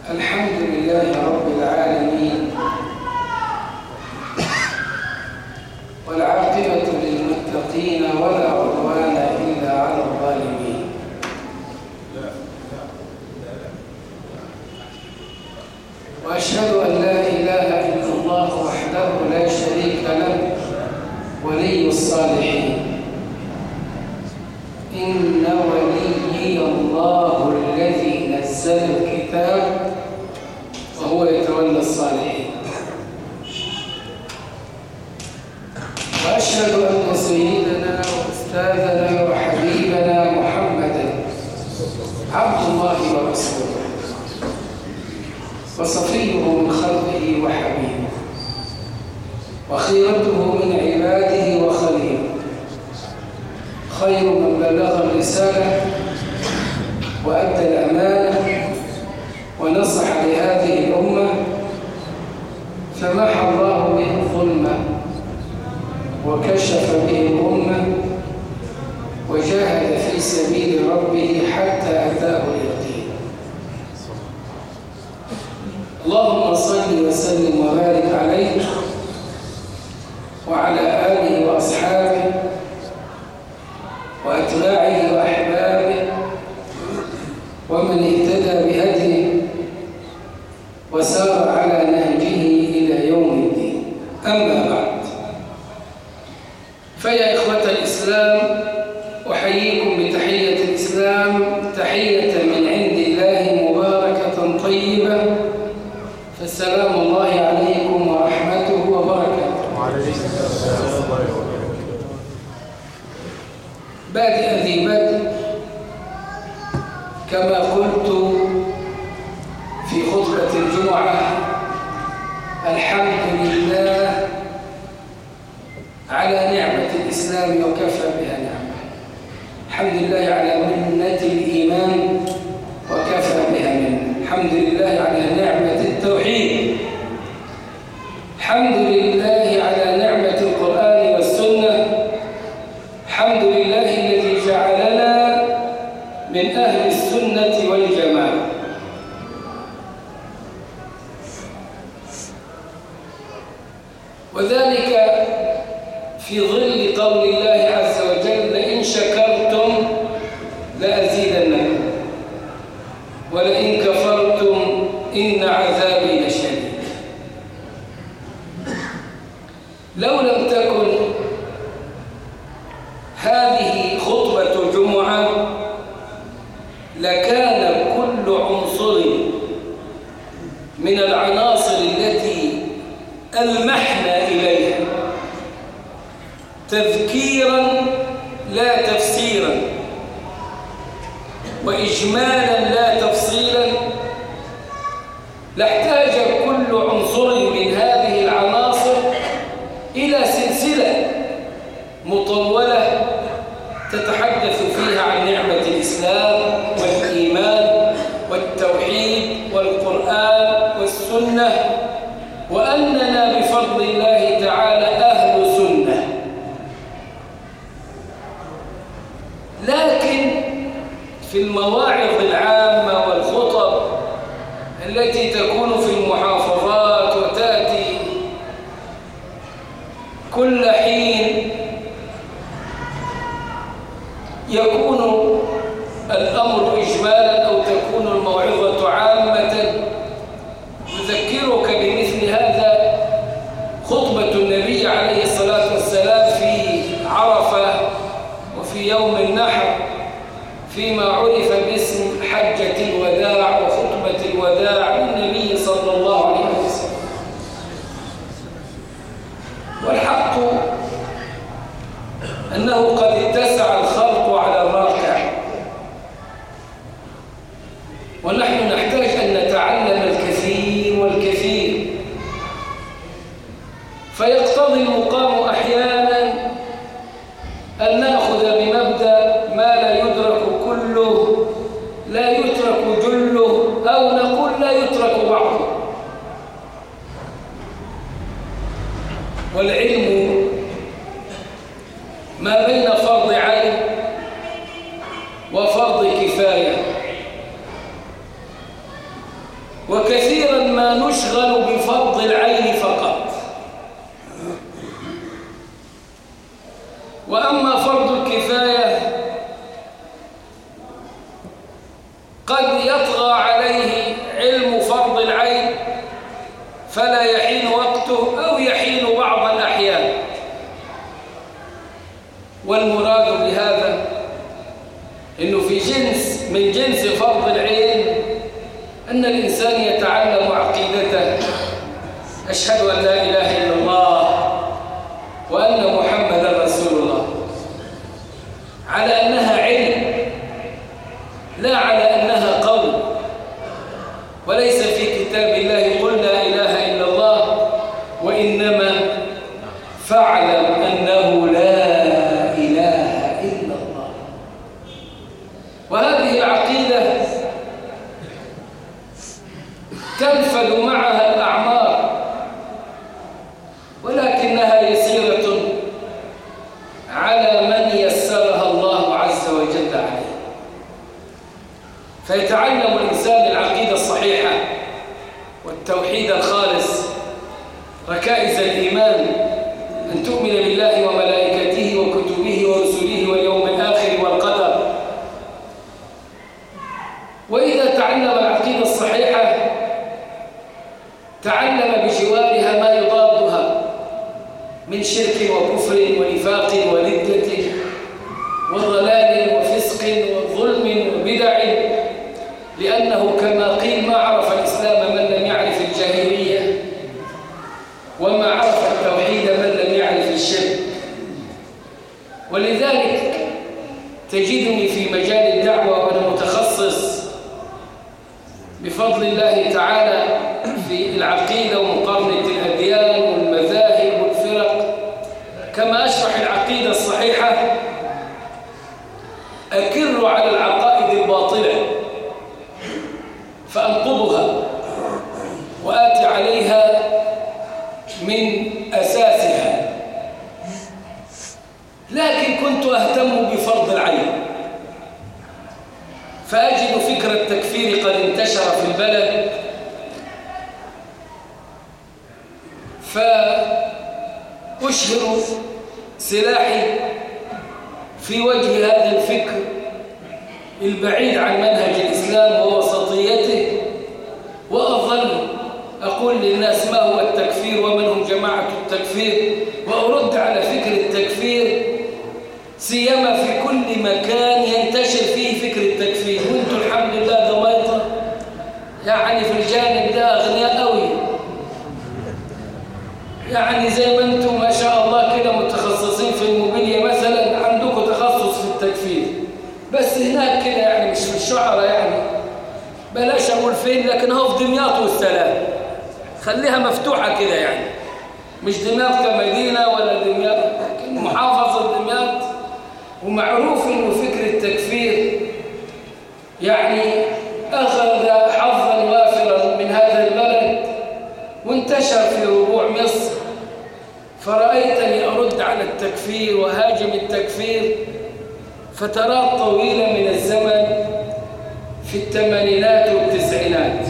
الحمد لله رب العالمين والعاقبة للمتقين ولا عدوان إلا على الظالمين وأشهد أن لا إله إلا الله وحده لا شريك له ولي الصالحين إن وليي الله الذي نزل الكتاب وهو يتولى الصالحين وأشهد أن سيدنا وأستاذنا وحبيبنا محمدا عبد الله ورسوله وصفيه من خلقه وحبيبه وخيرته من عباده وخليله خير من بلغ الرسالة وأدى الأمانة ونصح لهذه الأمة فمحى الله به الظلمة وكشف به الأمة وجاهد في سبيل ربه حتى أتاه اليقين اللهم صل وسلم وبارك عليه وعلى آله وأصحابه وأتباعه وأحبابه ومن اهتدى بهديه وسار على نهجه إلى يوم الدين أما بعد فيا إخوة الإسلام أحييكم بتحية الإسلام تحية من عند الله مباركة طيبة فالسلام الله عليكم ورحمته وبركاته وعليكم السلام ورحمة الله وبركاته بادئ ذي بدء كما قلت في خطبة الجمعة الحمد لله على نعمة الإسلام وكفى بها نعمة الحمد لله على منة الإيمان وكفى بها منة الحمد لله على نعمة التوحيد الحمد لله على نعمة القرآن والسنة الحمد لله الذي جعلنا من أهل السنة والجماعة وذلك في ظل قول الله عز وجل لئن شكرتم لأزيدنكم ولئن كفرتم إن عذابي لشديد لو لم تكن هذه خطبة جمعة لكان كل عنصر من العناصر التي ألمحنا إليها تذكيرا لا تفسيرا وإجمالا لا تفصيلا لاحتاج كل عنصر من هذه العناصر إلى سلسلة مطولة تتحدث فيها عن نعمة الإسلام والإيمان والتوحيد والقرآن والسنة وأننا بفضل الله تعالى أهل سنة لكن في المواعظ العامة والخطب التي تكون في المحافظات وتأتي كل حين يكون الأمر إجمالا أو تكون الموعظة عامة نذكرك بمثل هذا خطبة النبي عليه الصلاة والسلام في عرفة وفي يوم النحر فيما عرف باسم حجة الوداع وخطبة الوداع للنبي صلى الله عليه وسلم والحق أنه قد اتسع الخلق على الراكع ونحن نحتاج أن نتعلم الكثير والكثير فيقتضي المقام أحيانا أن نأخذ بمبدأ ما لا يدرك كله لا يترك جله أو نقول لا يترك بعضه والعلم ما بين فرض عين وفرض كفاية وكثيرا ما نشغل بفرض العين فقط وأما فرض الكفاية قد يطغى عليه علم فرض العين فلا يحين وقته أو يحين بعض الأحيان والمراد بهذا أنه في جنس من جنس فرض العين أن الإنسان يتعلم عقيدته أشهد أن لا إله إلا الله وأن محمدا رسول الله على أنها علم لا على أنها قول وليس في كتاب الله قل لا إله إلا الله وإنما فاعلم أنه لا إله إلا الله وهذه العقيدة تنفذ معها الأعمار ولكنها يسيرة على من يسرها الله عز وجل عليه فيتعلم الإنسان العقيدة الصحيحة والتوحيد الخالص ركائز الإيمان أن تؤمن بالله وملائكته وكتبه ورسله واليوم الآخر والقدر وإذا تعلم العقيدة الصحيحة تعلم بجوارها ما يضادها من شرك وكفر ونفاق وردة وضلال وفسق وظلم وبدع لأنه كما قيل ما عرف الإسلام من لم يعرف الجاهلية وما عرف التوحيد من لم يعرف الشرك ولذلك تجدني في مجال الدعوة وأنا متخصص بفضل الله تعالى في العقيدة ومقارنة الأديان والمذاهب والفرق كما أشرح العقيدة الصحيحة أكر على العقائد الباطلة فأنقضها وآتي عليها من أساسها لكن كنت أهتم بفرض العين فأجد فكر التكفير قد انتشر في البلد فأشهر سلاحي في وجه هذا الفكر البعيد عن منهج الإسلام ووسطيته وأظل أقول للناس ما هو التكفير ومن هم جماعة التكفير وأرد على فكر التكفير سيما في كل مكان ينتشر فيه فكر التكفير وانتم الحمد لله ضميطة يعني في الجانب ده أغنياء قوي يعني زي ما انتم ما شاء الله كده متخصصين في الموبيليا مثلا عندكم تخصص في التكفير بس هناك كده يعني مش في الشعراء يعني بلاش اقول فين لكن هو في دمياط والسلام خليها مفتوحة كده يعني مش دمياط كمدينة ولا دمياط لكن محافظة دمياط ومعروف انه فكر التكفير يعني اخذ حظا وافرا من هذا البلد وانتشر في ربوع مصر فرأيتني أرد على التكفير وهاجم التكفير فترات طويلة من الزمن في الثمانينات والتسعينات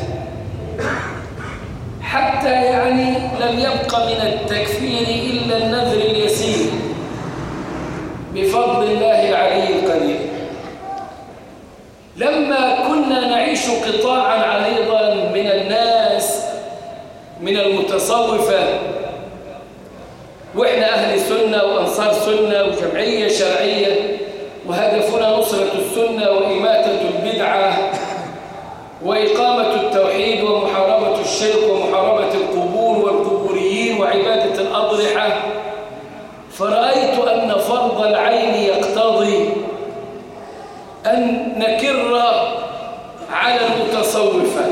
حتى يعني لم يبق من التكفير إلا النذر اليسير بفضل الله العلي القدير لما كنا نعيش قطاعا عريضا من الناس من المتصوفة وإحنا أهل سنة وأنصار سنة وجمعية شرعية وهدفنا نصرة السنة وإماتة البدعة وإقامة التوحيد ومحاربة الشرك ومحاربة القبور والقبوريين وعبادة الأضرحة فرأيت أن فرض العين يقتضي أن نكر على المتصوفة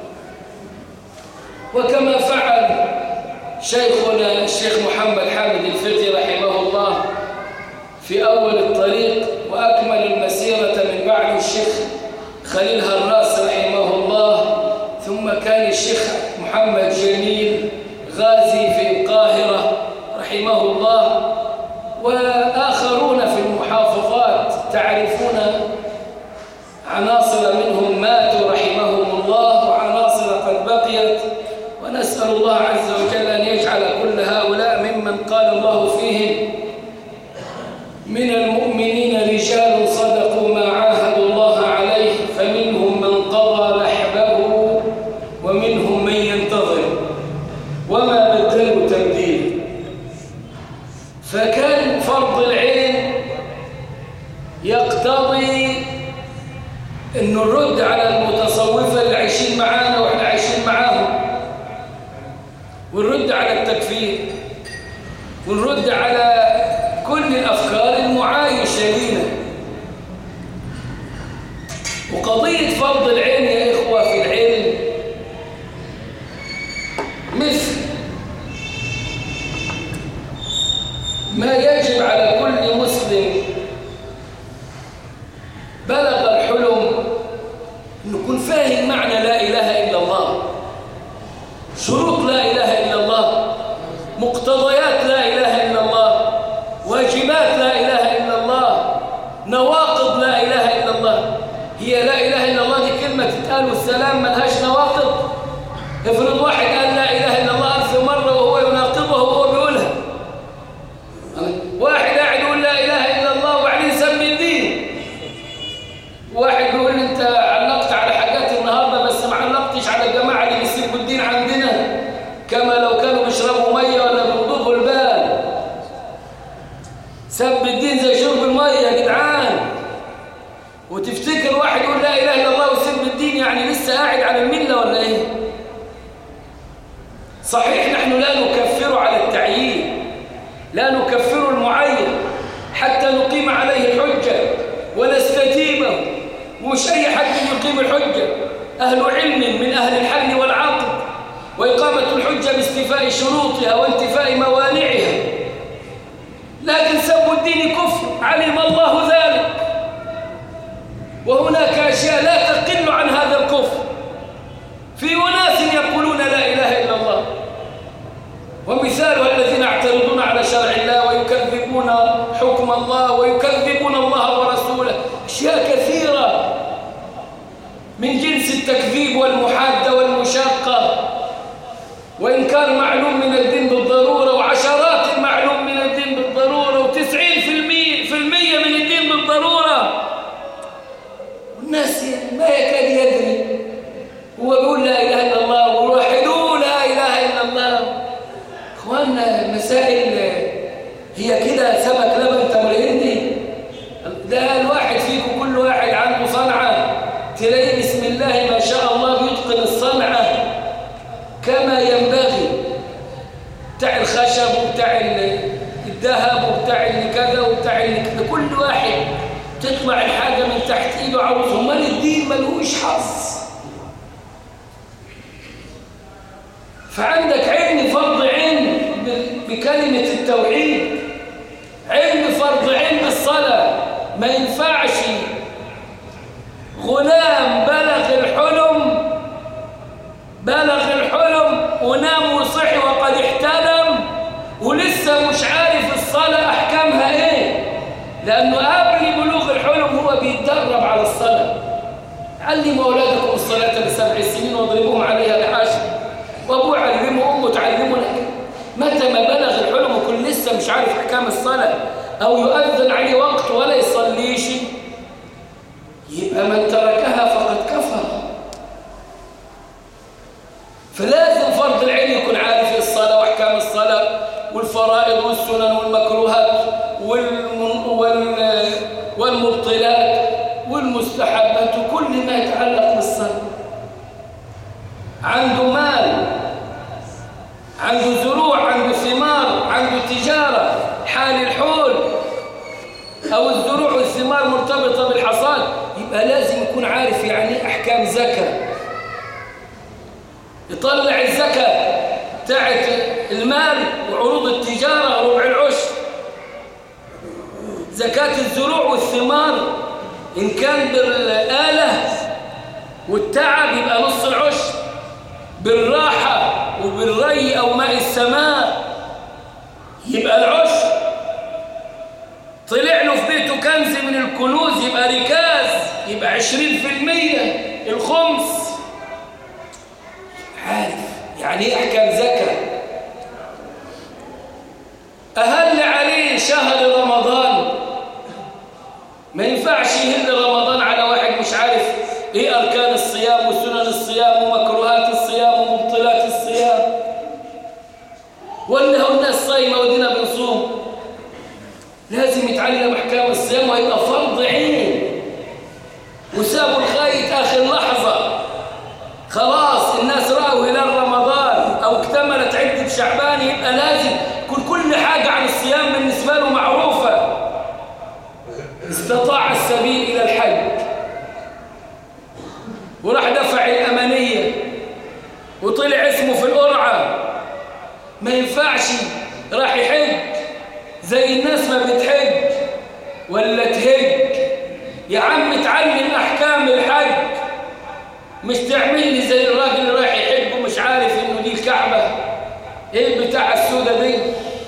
وكما فعل شيخنا الشيخ محمد حامد الفقي رحمه الله في أول الطريق وأكمل المسيرة من بعد الشيخ خليل هراس رحمه الله ثم كان الشيخ محمد جميل غازي في القاهرة رحمه الله وآخرون في المحافظات تعرفون عناصر منهم ماتوا رحمهم الله وعناصر قد نسأل الله عز وجل أن يجعل كل هؤلاء ممن قال الله فيهم من المؤمنين رجال صدقوا ما عاهدوا الله عليه فمنهم من قضى نحبه ومنهم من ينتظر وما بدلوا تبديلا فكان فرض العين يقتضي أن نرد على المتصوفة اللي عايشين معانا وإحنا عايشين معاهم ونرد على التكفير ونرد على كل الأفكار المعايشة لنا وقضية فرض العين يا إخوة في العلم مثل ما يجب على كل مسلم بلغ الحلم أن يكون فاهم معنى لا إله إلا الله شروط لا إله إلا الله مقتضيات لا إله إلا الله واجبات لا إله إلا الله نواقض لا إله إلا الله هي لا إله إلا الله دي كلمة تتقال والسلام ملهاش نواقض افرض واحد قال لا إله إلا الله ألف مرة وهو يناقضها وهو بيقولها واحد قاعد يقول لا إله إلا الله وبعدين سمي الدين واحد بيقول لي انت علقت على حاجات النهارده بس ما علقتش على الجماعه اللي بيسيبوا الدين عندنا كما لو كانوا بيشربوا ميه ولا بيضبوا البال سب الدين زي شرب الميه يا جدعان وتفتكر واحد يقول لا اله الا الله ويسب الدين يعني لسه قاعد على المله ولا ايه صحيح نحن لا نكفر على التعيين لا نكفر المعين حتى نقيم عليه الحجه ونستتيبه ومش أي حد يقيم الحجة أهل علم من أهل الحل والعقد وإقامة الحجة باستيفاء شروطها وانتفاء موانعها لكن سب الدين كفر علم الله ذلك وهناك أشياء لا تقل عن هذا الكفر في أناس يقولون لا إله إلا الله ومثالها الذين يعترضون على شرع الله ويكذبون حكم الله ويكذبون الله ورسوله أشياء كثيرة من جنس التكذيب والمحادة والمشاقة وإنكار معلوم من الدين بالضرورة وعشرات المعلوم من الدين بالضرورة وتسعين في المية, في المية من الدين بالضرورة والناس ما يكاد يدري هو بيقول لا إله إلا الله ووحدوا لا إله إلا الله إخواننا المسائل هي كده سمك لبن تمرين دي ده الواحد فيكم كل واحد عنده صنعة تلاقي بسم الله ما شاء الله بيتقن الصنعة كما ينبغي بتاع الخشب وبتاع الذهب وبتاع اللي كذا وبتاع اللي كذا كل واحد تطلع الحاجة من تحت ايده عروض امال الدين ملهوش حظ فعندك علم فرض علم بكلمة التوحيد علم فرض علم بالصلاة ما ينفعش غلام بلغ الحلم بلغ الحلم ونام وصحي وقد احتلم ولسه مش عارف الصلاة أحكامها إيه لأنه قبل بلوغ الحلم هو بيتدرب على الصلاة علموا أولادكم الصلاة لسبع سنين واضربوهم عليها لعشر وأبوه علمه أمه تعلمه متى ما بلغ الحلم وكل لسه مش عارف أحكام الصلاة أو يؤذن عليه وقت ولا يصليش يبقى من تركها فقد كفر فلازم فرض العين يكون عارف الصلاة وأحكام الصلاة والفرائض والسنن والمكروهات والمن... وال... والمبطلات والمستحبات وكل ما يتعلق بالصلاة عنده مال عنده زروع عنده ثمار عنده تجارة حال الحول أو الزروع والثمار مرتبطة بالحصاد يبقى لازم يكون عارف يعني أحكام زكاة يطلع الزكاة بتاعت المال وعروض التجارة ربع العشر زكاة الزروع والثمار إن كان بالآلة والتعب يبقى نص العشر بالراحة وبالري أو ماء السماء يبقى العشر طلع له في بيته كنز من الكنوز يبقى ركاز يبقى عشرين في المية الخمس عارف يعني ايه احكام زكاه اهل عليه شهر رمضان ما ينفعش يهل رمضان على واحد مش عارف ايه اركان الصيام وسنن الصيام ومكروهات الصيام ومبطلات الصيام ولا هو الناس صايمه ودينا بنصوم لازم يتعلم احكام الصيام وهيبقى فرض عين وسابوا لغايه اخر لحظه خلاص الناس راوا هلال رمضان او اكتملت عده شعبان يبقى لازم كل كل حاجه عن الصيام بالنسبه له معروفه استطاع السبيل الى الحج وراح دفع الامانيه وطلع اسمه في القرعه ما ينفعش راح يحج زي الناس ما بتحج ولا تهج يا عم اتعلم احكام الحج مش تعمل لي زي الراجل اللي رايح يحج ومش عارف انه دي الكعبه ايه البتاع السودة دي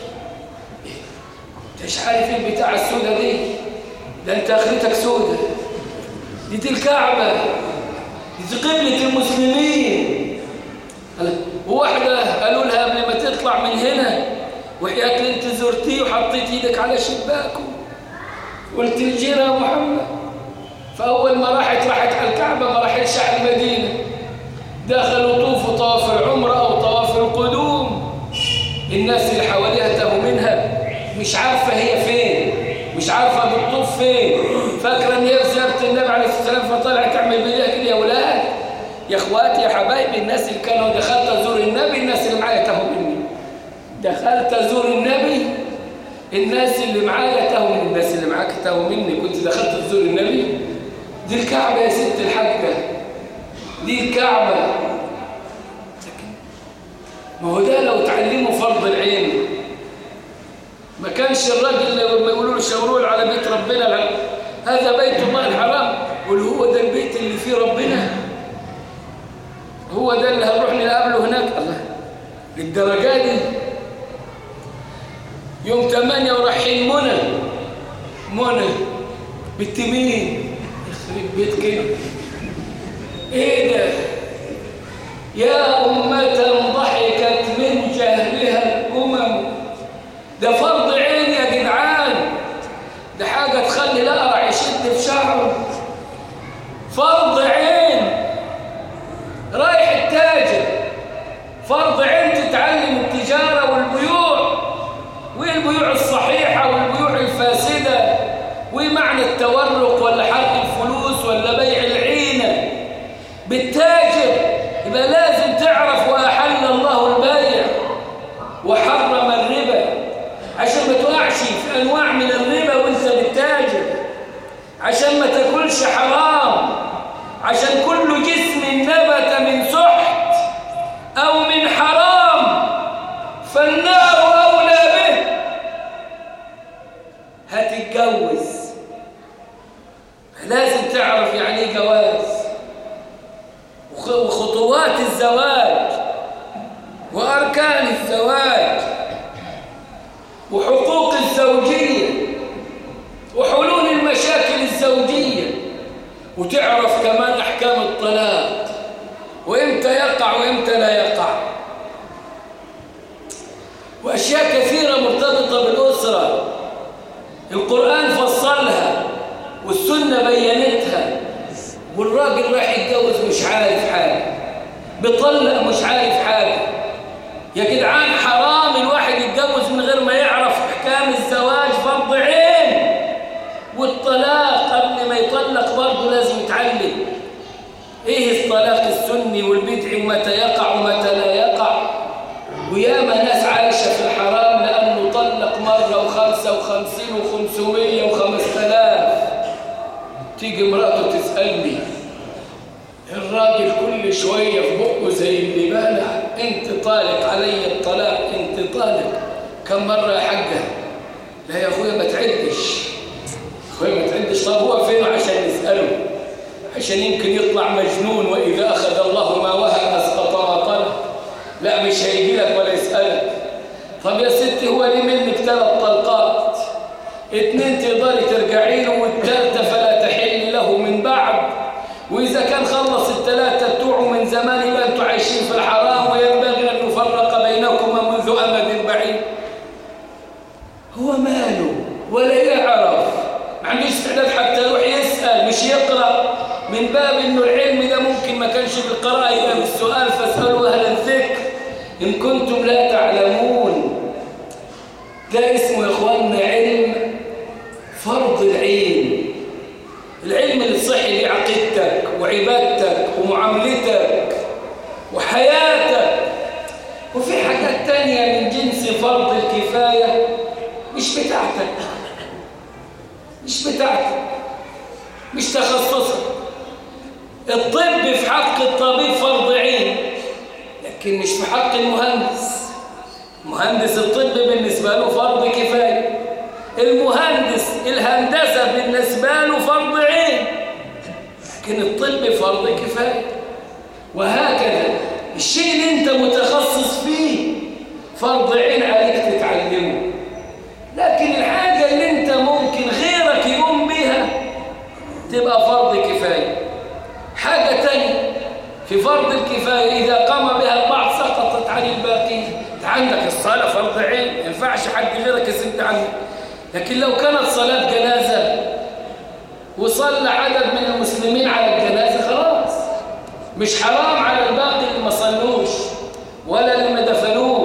انت مش عارف ايه البتاع السودة دي ده انت اخرتك سودة دي دي الكعبه دي قبلة المسلمين وواحدة قالوا لها قبل ما تطلع من هنا وحياك اللي انت زرتيه وحطيت ايدك على شباكه قلت الجيرة يا محمد فأول ما راحت راحت على الكعبة ما راحتش على المدينة دخلوا طوفوا طواف العمرة أو طواف القدوم الناس اللي حواليها تهوا منها مش عارفة هي فين مش عارفة بتطوف فين فاكرة ان هي في زيارة النبي عليه الصلاة والسلام فطلعت تعمل بيها كده يا ولاد يا اخواتي يا حبايبي الناس اللي كانوا دخلت ازور النبي الناس اللي معايا تهوا مني دخلت ازور النبي الناس اللي معايا تهوا من الناس اللي معاك تهوا مني كنت دخلت تزور النبي دي الكعبة يا ست الحاجة دي الكعبة ما هو ده لو تعلموا فرض العين ما كانش الراجل لما يقولوا له شاوروا على بيت ربنا هذا بيت الله الحرام يقول هو ده البيت اللي فيه ربنا هو ده اللي هنروح نقابله هناك الله للدرجة دي يوم 8 ورايحين منى منى بنت مين يخرب بيت كده ايه ده يا أمة ضحكت من جهلها الأمم ده فرض عين يا جدعان ده حاجة تخلي الأقرع يشد في شعره فرض عين رايح التاجر فرض عين تتعلم التجارة والبيوع والبيوع الصحيحة والبيوع الفاسدة ومعنى التورق ولا حرق الفلوس ولا بيع العينة بالتاجر يبقى لازم تعرف وأحل الله البيع وحرم الربا عشان ما تقعش في أنواع من الربا وانت بالتاجر عشان ما تاكلش حرام عشان كل جسم نبت من سحت أو من حرام فالنار أولى به هتتجوز لازم تعرف يعني ايه جواز وخطوات الزواج وأركان الزواج وحقوق الزوجية وحلول المشاكل الزوجية وتعرف كمان أحكام الطلاق وإمتى يقع وإمتى لا يقع وأشياء كثيرة مرتبطة بالأسرة القرآن فصلها والسنة بينتها والراجل راح يتجوز مش عارف حاجة بيطلق مش عارف حاجة يا جدعان حرام الواحد يتجوز من غير ما يعرف احكام الزواج فرض عين والطلاق قبل ما يطلق برضه لازم يتعلم ايه الطلاق السني والبدعي ومتى يقع ومتى لا يقع وياما ناس عايشة في الحرام لأنه طلق مرة وخمسة وخمسين وخمسمية وخمس تلاف تيجي مراته تسألني الراجل كل شوية في بقه زي اللي بالع انت طالق علي الطلاق انت طالق كم مرة يا حاجة لا يا اخويا ما تعدش اخويا ما تعدش طب هو فين عشان نسأله عشان يمكن يطلع مجنون وإذا أخذ الله ما وهب أسقط ما طلب لا مش هيجي لك ولا يسألك طب يا ستي هو ليه منك ثلاث طلقات اتنين تقدري ترجعي له والثالثة فلا تحل له من بعد وإذا كان خلص الثلاثة بتوعه من زمان يبقى أنتوا عايشين في الحرام وينبغي ولا يعرف ما عندوش استعداد حتى يروح يسأل مش يقرأ من باب انه العلم ده ممكن ما كانش بالقراءة يبقى بالسؤال فاسألوا أهل الذكر إن كنتم لا تعلمون ده اسمه يا إخواننا علم فرض العين العلم اللي تصحي بيه عقيدتك وعبادتك ومعاملتك وحياتك وفي حاجات تانية من جنس فرض الكفاية مش بتاعتك مش بتاعتك مش تخصصك الطب في حق الطبيب فرض عين لكن مش في حق المهندس مهندس الطب بالنسبة له فرض كفاية المهندس الهندسة بالنسبة له فرض عين لكن الطب فرض كفاية وهكذا الشيء اللي انت متخصص فيه فرض عين عليك تتعلمه لكن الحاجة اللي انت ممكن غيرك يقوم بها تبقى فرض كفاية حاجة تانية في فرض الكفاية إذا قام بها البعض سقطت عن الباقين انت عندك الصلاة فرض عين ما ينفعش حد غيرك يسد عنه لكن لو كانت صلاة جنازة وصلى عدد من المسلمين على الجنازة خلاص مش حرام على الباقي اللي ما صلوش ولا اللي ما دفنوش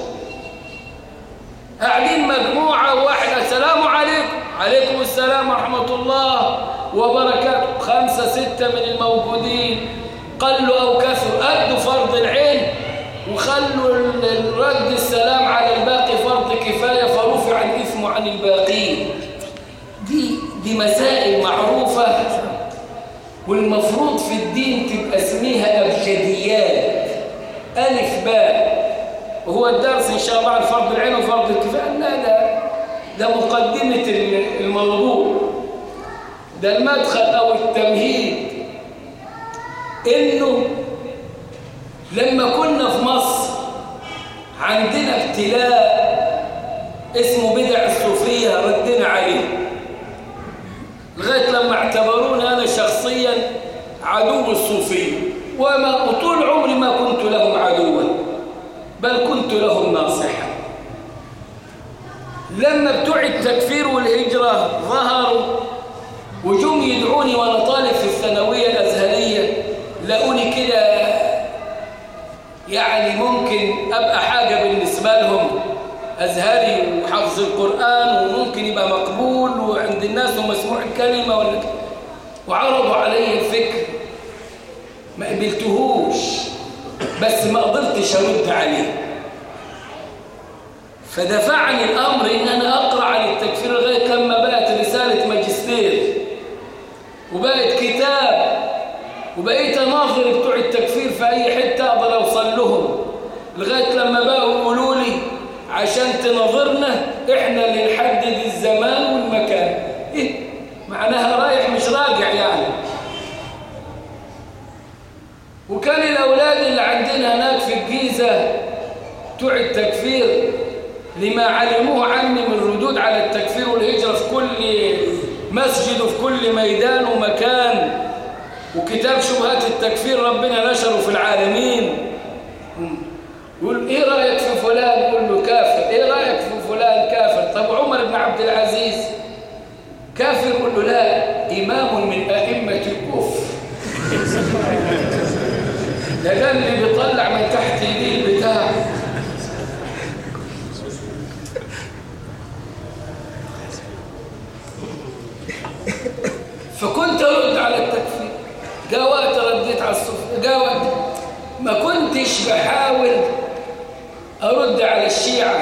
قاعدين مجموعة واحد السلام عليكم عليكم السلام ورحمة الله وبركاته خمسة ستة من الموجودين قلوا أو كثروا أدوا فرض العين وخلوا الرد السلام على الباقي فرض كفاية فرفع الإثم عن الباقين دي, دي مسائل معروفة والمفروض في الدين تبقى اسميها أبجديات ألف باء وهو الدرس إن شاء الله عن فرض العين وفرض الكفاية لا ده ده مقدمة الموضوع ده المدخل أو التمهيد إنه لما كنا في مصر عندنا ابتلاء اسمه بدع الصوفية ردنا عليه لغاية لما اعتبروني أنا شخصيا عدو الصوفية وما وطول عمري ما كنت لهم عدوا بل كنت لهم ناصحا لما بتوع التكفير والهجرة ظهروا وجم يدعوني وأنا طالب في الثانوية الأزهرية لقوني كده يعني ممكن أبقى حاجة بالنسبة لهم أزهري وحفظ القرآن وممكن يبقى مقبول وعند الناس ومسموع الكلمة ولا وعرضوا علي الفكر ما قبلتهوش بس ما قدرتش أرد عليه فدفعني الأمر إن أنا أقرأ عن التكفير لغاية لما بقت رسالة ماجستير وبقت كتاب وبقيت أناظر بتوع التكفير في أي حتة أقدر أوصل لهم لغاية لما بقوا يقولوا لي عشان تناظرنا إحنا اللي نحدد الزمان والمكان إيه؟ معناها رايح مش راجع يعني وكان الأولاد اللي عندنا هناك في الجيزة بتوع التكفير لما علموه عني من ردود على التكفير والهجرة في كل مسجد وفي كل ميدان ومكان وكتاب شبهات التكفير ربنا نشره في العالمين يقول ايه رأيك في فلان يقول له كافر ايه رأيك في فلان كافر طب عمر بن عبد العزيز كافر يقول له لا إمام من أئمة الكفر ده ده اللي بيطلع من تحت ايديه البتاع فكنت أرد على التكفير جاء وقت رديت على الصف جاء وقت ما كنتش بحاول أرد على الشيعة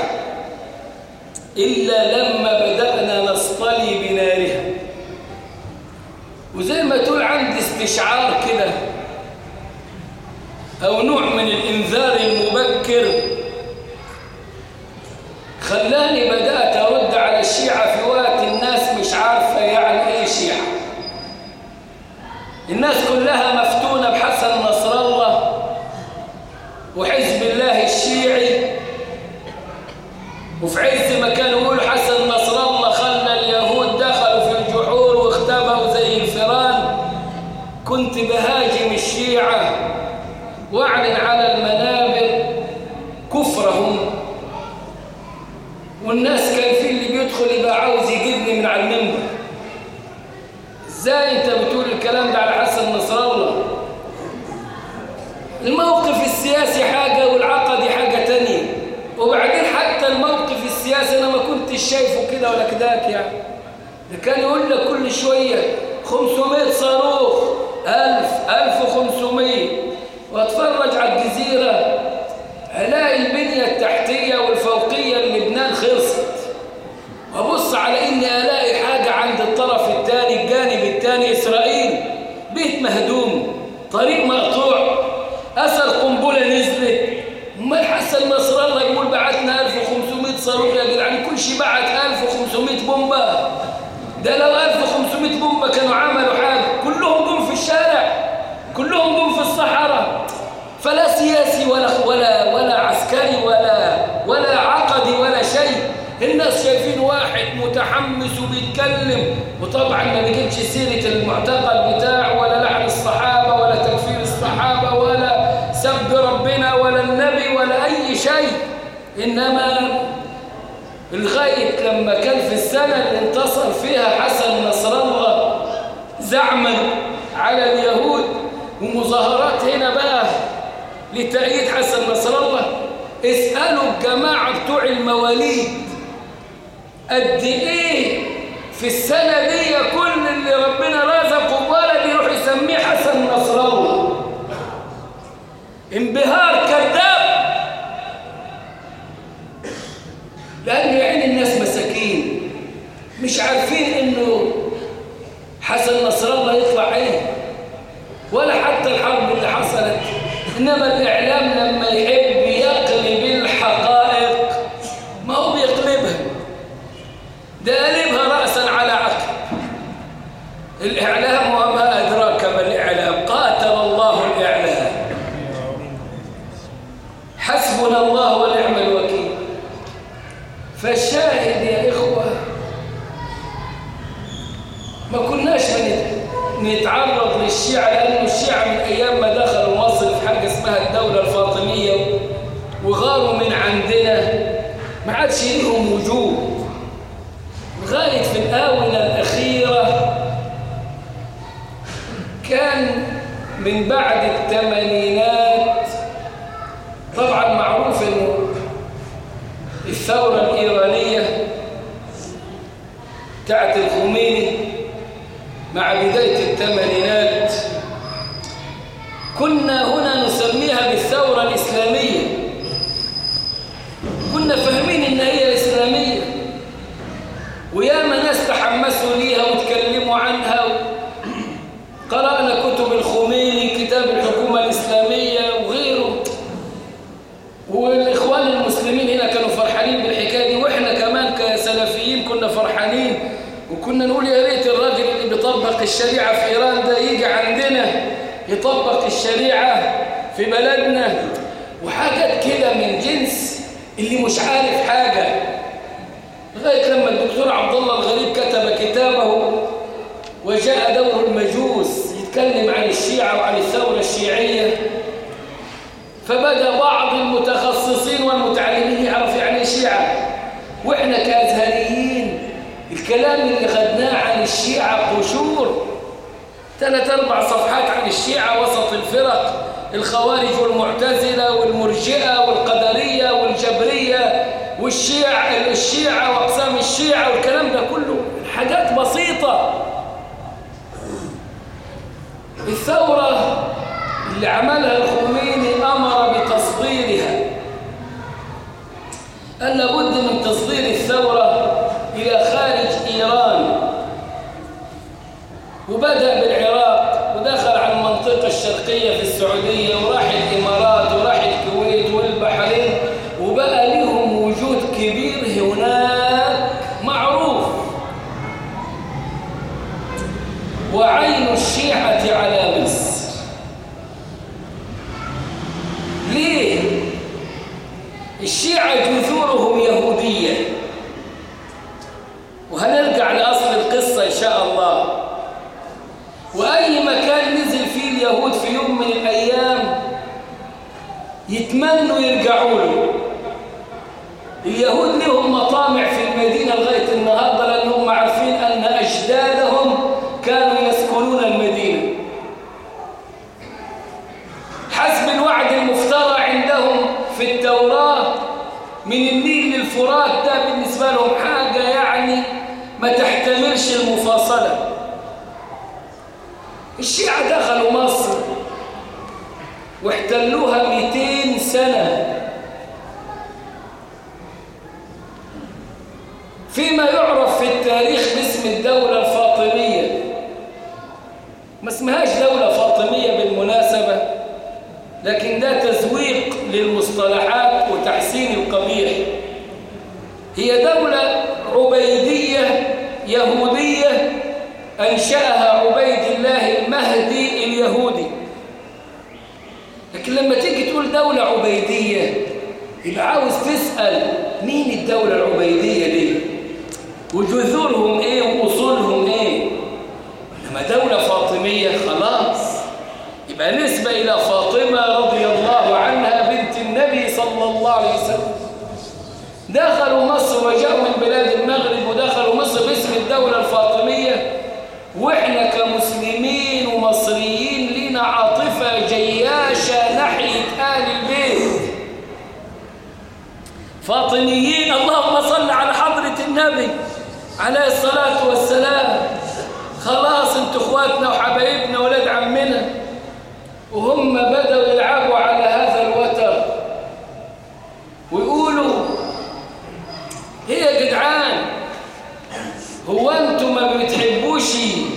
إلا لما بدأنا نصطلي بنارها وزي ما تقول عندي استشعار كده أو نوع من الإنذار المبكر خلاني بدأت أرد على الشيعة في وقت الناس مش عارفة يعني إيه شيعة الناس كلها مفتونة بحسن نصر الله وحزب الله الشيعي وفي عز ما كانوا يقولوا حسن نصر الله خلى اليهود دخلوا في الجحور واختبأوا زي الفيران كنت بهاجم الشيعة واعلن على المنابر كفرهم والناس كان في اللي بيدخل يبقى عاوز يجيب من على المنبر ازاي انت بتقول الكلام ده على حسن نصر الله الموقف السياسي حاجة والعقدي حاجة تانية وبعدين حتى الموقف السياسي انا ما كنتش شايفه كده ولا كداك يعني ده كان يقول لك كل شوية 500 صاروخ 1000 1500 واتفرج على الجزيرة الاقي البنية التحتية والفوقية للبنان خلصت وابص على اني الاقي حاجة عند الطرف الثاني الجانب الثاني اسرائيل بيت مهدوم طريق مقطوع اثر قنبلة نزلت امال حسن نصر الله يقول بعتنا 1500 صاروخ يا جدعان كل شيء بعت 1500 بومبة ده لو 1500 بومبة كانوا عملوا حاجة كلهم جم في الشارع كلهم جم في الصحراء فلا سياسي ولا ولا ولا عسكري ولا ولا عقدي ولا شيء الناس شايفين واحد متحمس وبيتكلم وطبعا ما بيجيبش سيرة المعتقد بتاعه ولا لعن الصحابة ولا تكفير الصحابة ولا سب ربنا ولا النبي ولا أي شيء إنما لغاية لما كان في السنة اللي انتصر فيها حسن نصر الله زعما على اليهود ومظاهرات هنا بقى لتأييد حسن نصر الله اسألوا الجماعة بتوع المواليد قد ايه في السنة دي كل اللي ربنا رزقه بولد يروح يسميه حسن نصر الله انبهار كذاب لأن عين الناس مساكين مش عارفين انه حسن نصر الله يطلع عين ولا حتى الحرب اللي حصلت إنما الإعلام لما يحب يقلب الحقائق ما هو بيقلبها ده قلبها رأسا على عقب الإعلام وما أدراك ما الإعلام قاتل الله الإعلام حسبنا الله ونعم الوكيل فالشاهد يا إخوة ما كناش نتعرض للشيعة لأنه الشيعة من أيام ما دخلوا مصر في حاجة اسمها الدولة الفاطمية وغاروا من عندنا ما عادش ليهم وجود لغاية في الآونة الأخيرة كان من بعد الثمانينات طبعا معروف انه الثورة الإيرانية بتاعت الخميني مع بداية الثمانينات كنا هنا نسميها بالثورة الإسلامية كنا فاهمين إن هي إسلامية وياما ناس تحمسوا ليها وتكلموا عنها قرأنا كتب الخميني كتاب الحكومة الإسلامية وغيره والإخوان المسلمين هنا كانوا فرحانين بالحكاية دي وإحنا كمان كسلفيين كنا فرحانين وكنا نقول يا ريت الراجل اللي بيطبق الشريعة في إيران ده يجي عندنا يطبق الشريعة في بلدنا وحاجات كده من جنس اللي مش عارف حاجة لغاية لما الدكتور عبد الله الغريب كتب كتابه وجاء دور المجوس يتكلم عن الشيعة وعن الثورة الشيعية فبدأ بعض المتخصصين والمتعلمين يعرف يعني ايه شيعة وإحنا كأزهريين الكلام اللي خدناه عن الشيعة قشور ثلاث أربع صفحات عن الشيعة وسط الفرق الخوارج والمعتزلة والمرجئة والقدرية والجبرية والشيعة الشيعة وأقسام الشيعة والكلام ده كله حاجات بسيطة الثورة اللي عملها الخميني أمر بتصديرها قال لابد من تصدير الثورة إلى خارج إيران وبدأ بالعراق ودخل على المنطقة الشرقية في السعودية وراح الإمارات وراح الكويت والبحرين وبقى لهم وجود كبير هناك معروف وعين الشيعة على مصر ليه؟ الشيعة جذورهم يهودية وهنرجع لأصل القصة إن شاء الله وأي مكان نزل فيه اليهود في يوم من الأيام يتمنوا يرجعوا له اليهود لهم مطامع في المدينة لغاية النهاردة لأنهم عارفين التوراة من النيل للفرات ده بالنسبة لهم حاجة يعني ما تحتملش المفاصلة الشيعة دخلوا مصر واحتلوها 200 سنة فيما يعرف في التاريخ باسم الدولة الفاطمية ما اسمهاش دولة فاطمية بالمناسبة لكن ده تزويق للمصطلحات وتحسين القبيح هي دولة عبيدية يهودية أنشأها عبيد الله المهدي اليهودي لكن لما تيجي تقول دولة عبيدية يبقى عاوز تسأل مين الدولة العبيدية دي وجذورهم ايه وأصولهم ايه لما دولة فاطمية خلاص يبقى نسبة إلى فاطمة رضي الله عنها بنت النبي صلى الله عليه وسلم دخلوا مصر وجاءوا من بلاد المغرب ودخلوا مصر باسم الدولة الفاطمية واحنا كمسلمين ومصريين لنا عاطفة جياشة ناحية آل البيت فاطميين اللهم صل على حضرة النبي عليه الصلاة والسلام خلاص انتوا اخواتنا وحبايبنا ولاد عمنا وهم بدأوا يلعبوا على هذا الوتر ويقولوا هي يا جدعان هو انتم ما بتحبوش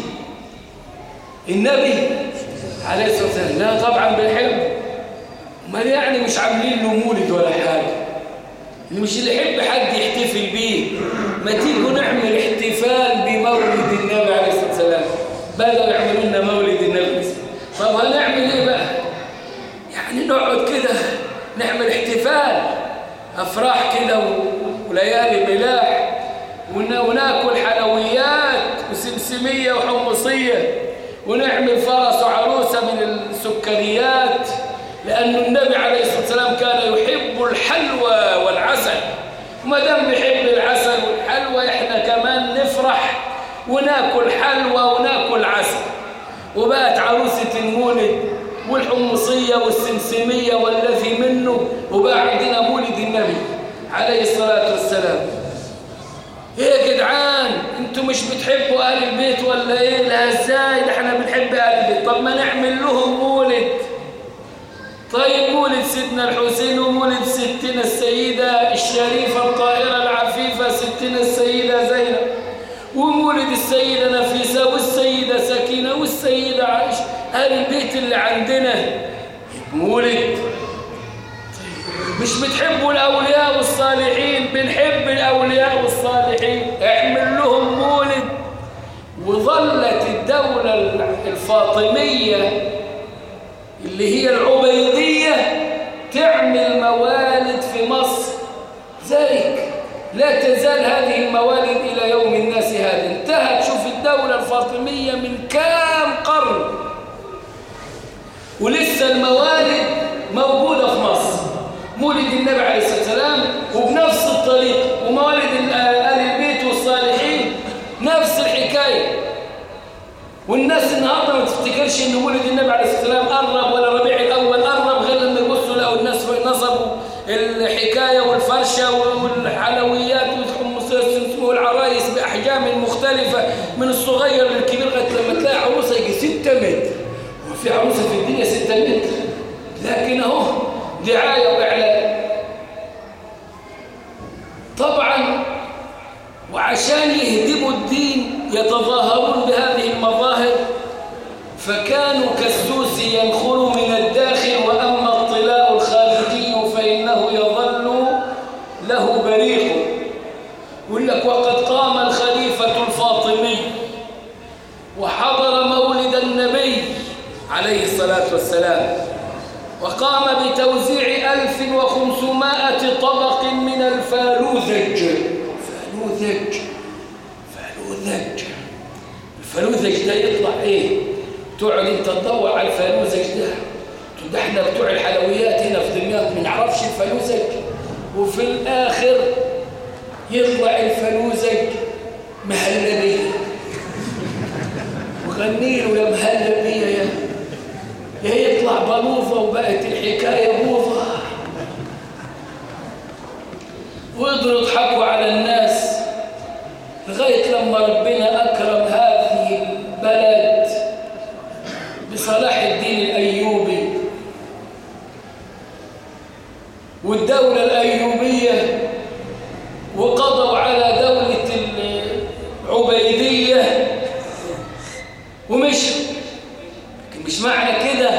النبي عليه الصلاة والسلام لا طبعا بنحب امال يعني مش عاملين له مولد ولا حاجة اللي مش اللي يحب حد يحتفل بيه ما تيجوا نعمل احتفال بمولد النبي عليه الصلاة والسلام بدأوا يعملوا لنا مولد النبي طب هنعمل ايه بقى يعني نقعد كده نعمل احتفال افراح كده وليالي ملاح وناكل حلويات وسمسمية وحمصية ونعمل فرس وعروسة من السكريات لأن النبي عليه الصلاة والسلام كان يحب الحلوى والعسل وما دام بيحب العسل والحلوى احنا كمان نفرح وناكل حلوى وناكل عسل وبقت عروسة المولد والحمصية والسمسمية والذي منه وبقى عندنا مولد النبي عليه الصلاة والسلام ايه يا جدعان انتوا مش بتحبوا اهل البيت ولا ايه لا ازاي ده احنا بنحب اهل البيت طب ما نعمل لهم مولد طيب مولد سيدنا الحسين ومولد ستنا السيدة الشريفة الطاهرة العفيفة ستنا السيدة زينب ومولد السيدة نفيسة والسيدة سكينة والسيدة عائشة أهل البيت اللي عندنا مولد مش بتحبوا الأولياء والصالحين بنحب الأولياء والصالحين اعمل لهم مولد وظلت الدولة الفاطمية اللي هي العبيدية تعمل موالد في مصر ذلك لا تزال هذه الموالد إلى يوم الناس هذا انتهت شوف الدولة الفاطمية من كام قرن ولسه الموالد موجودة في مصر مولد النبي عليه الصلاة والسلام وبنفس الطريقة وموالد آل البيت والصالحين نفس الحكاية والناس النهارده ما تفتكرش ان مولد النبي عليه الصلاه والسلام قرب ولا ربيع الاول قرب غير لما يبصوا لقوا الناس نصبوا الحكايه والفرشه والحلويات والعرايس باحجام مختلفه من الصغير للكبير لغايه لما تلاقي عروسه يجي 6 متر وفي عروسه في الدنيا 6 متر لكن اهو دعايه واعلان طبعا وعشان يهدموا الدين يتظاهرون بهذه المظاهر فكانوا كالسوس ينخر من الداخل وأما الطلاء الخارجي فإنه يظل له بريق يقول لك وقد قام الخليفة الفاطمي وحضر مولد النبي عليه الصلاة والسلام وقام بتوزيع 1500 طبق من الفالوذج فالوذج فالوذج الفالوذج ده يطلع ايه تقعد انت تدور على الفالوذج ده ده احنا بتوع الحلويات هنا في دمياط ما نعرفش الفالوذج وفي الاخر يطلع الفالوذج مهلبيه وغني له يا مهلبيه يا يا يطلع بلوظه وبقت الحكايه بوظه وفضلوا يضحكوا على الناس لغاية لما ربنا أكرم هذه البلد بصلاح الدين الأيوبي والدولة الأيوبية وقضوا على دولة العبيدية ومشوا لكن مش معنى كده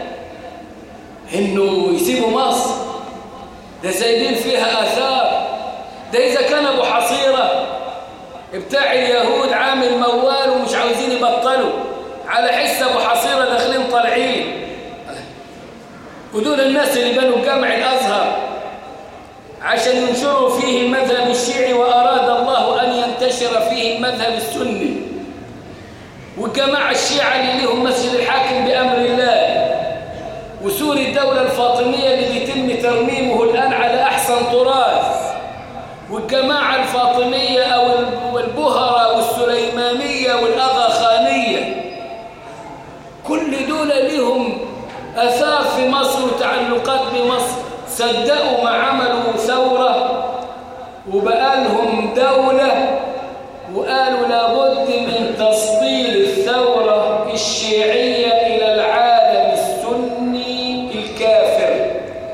انه يسيبوا مصر ده سايبين فيها آثار ده إذا كان أبو حصيرة بتاع اليهود عامل موال ومش عاوزين يبطلوا على حس أبو حصيرة داخلين طالعين ودول الناس اللي بنوا جامع الأزهر عشان ينشروا فيه المذهب الشيعي وأراد الله أن ينتشر فيه المذهب السني والجماعة الشيعة اللي لهم مسجد الحاكم بأمر الله وسور الدولة الفاطمية اللي بيتم ترميمه الآن على أحسن تراث والجماعة الفاطمية أو البهرة والسليمانية والأغاخانية كل دول لهم أثار في مصر وتعلقات بمصر صدقوا ما عملوا ثورة وبقالهم دولة وقالوا لابد من تصدير الثورة الشيعية إلى العالم السني الكافر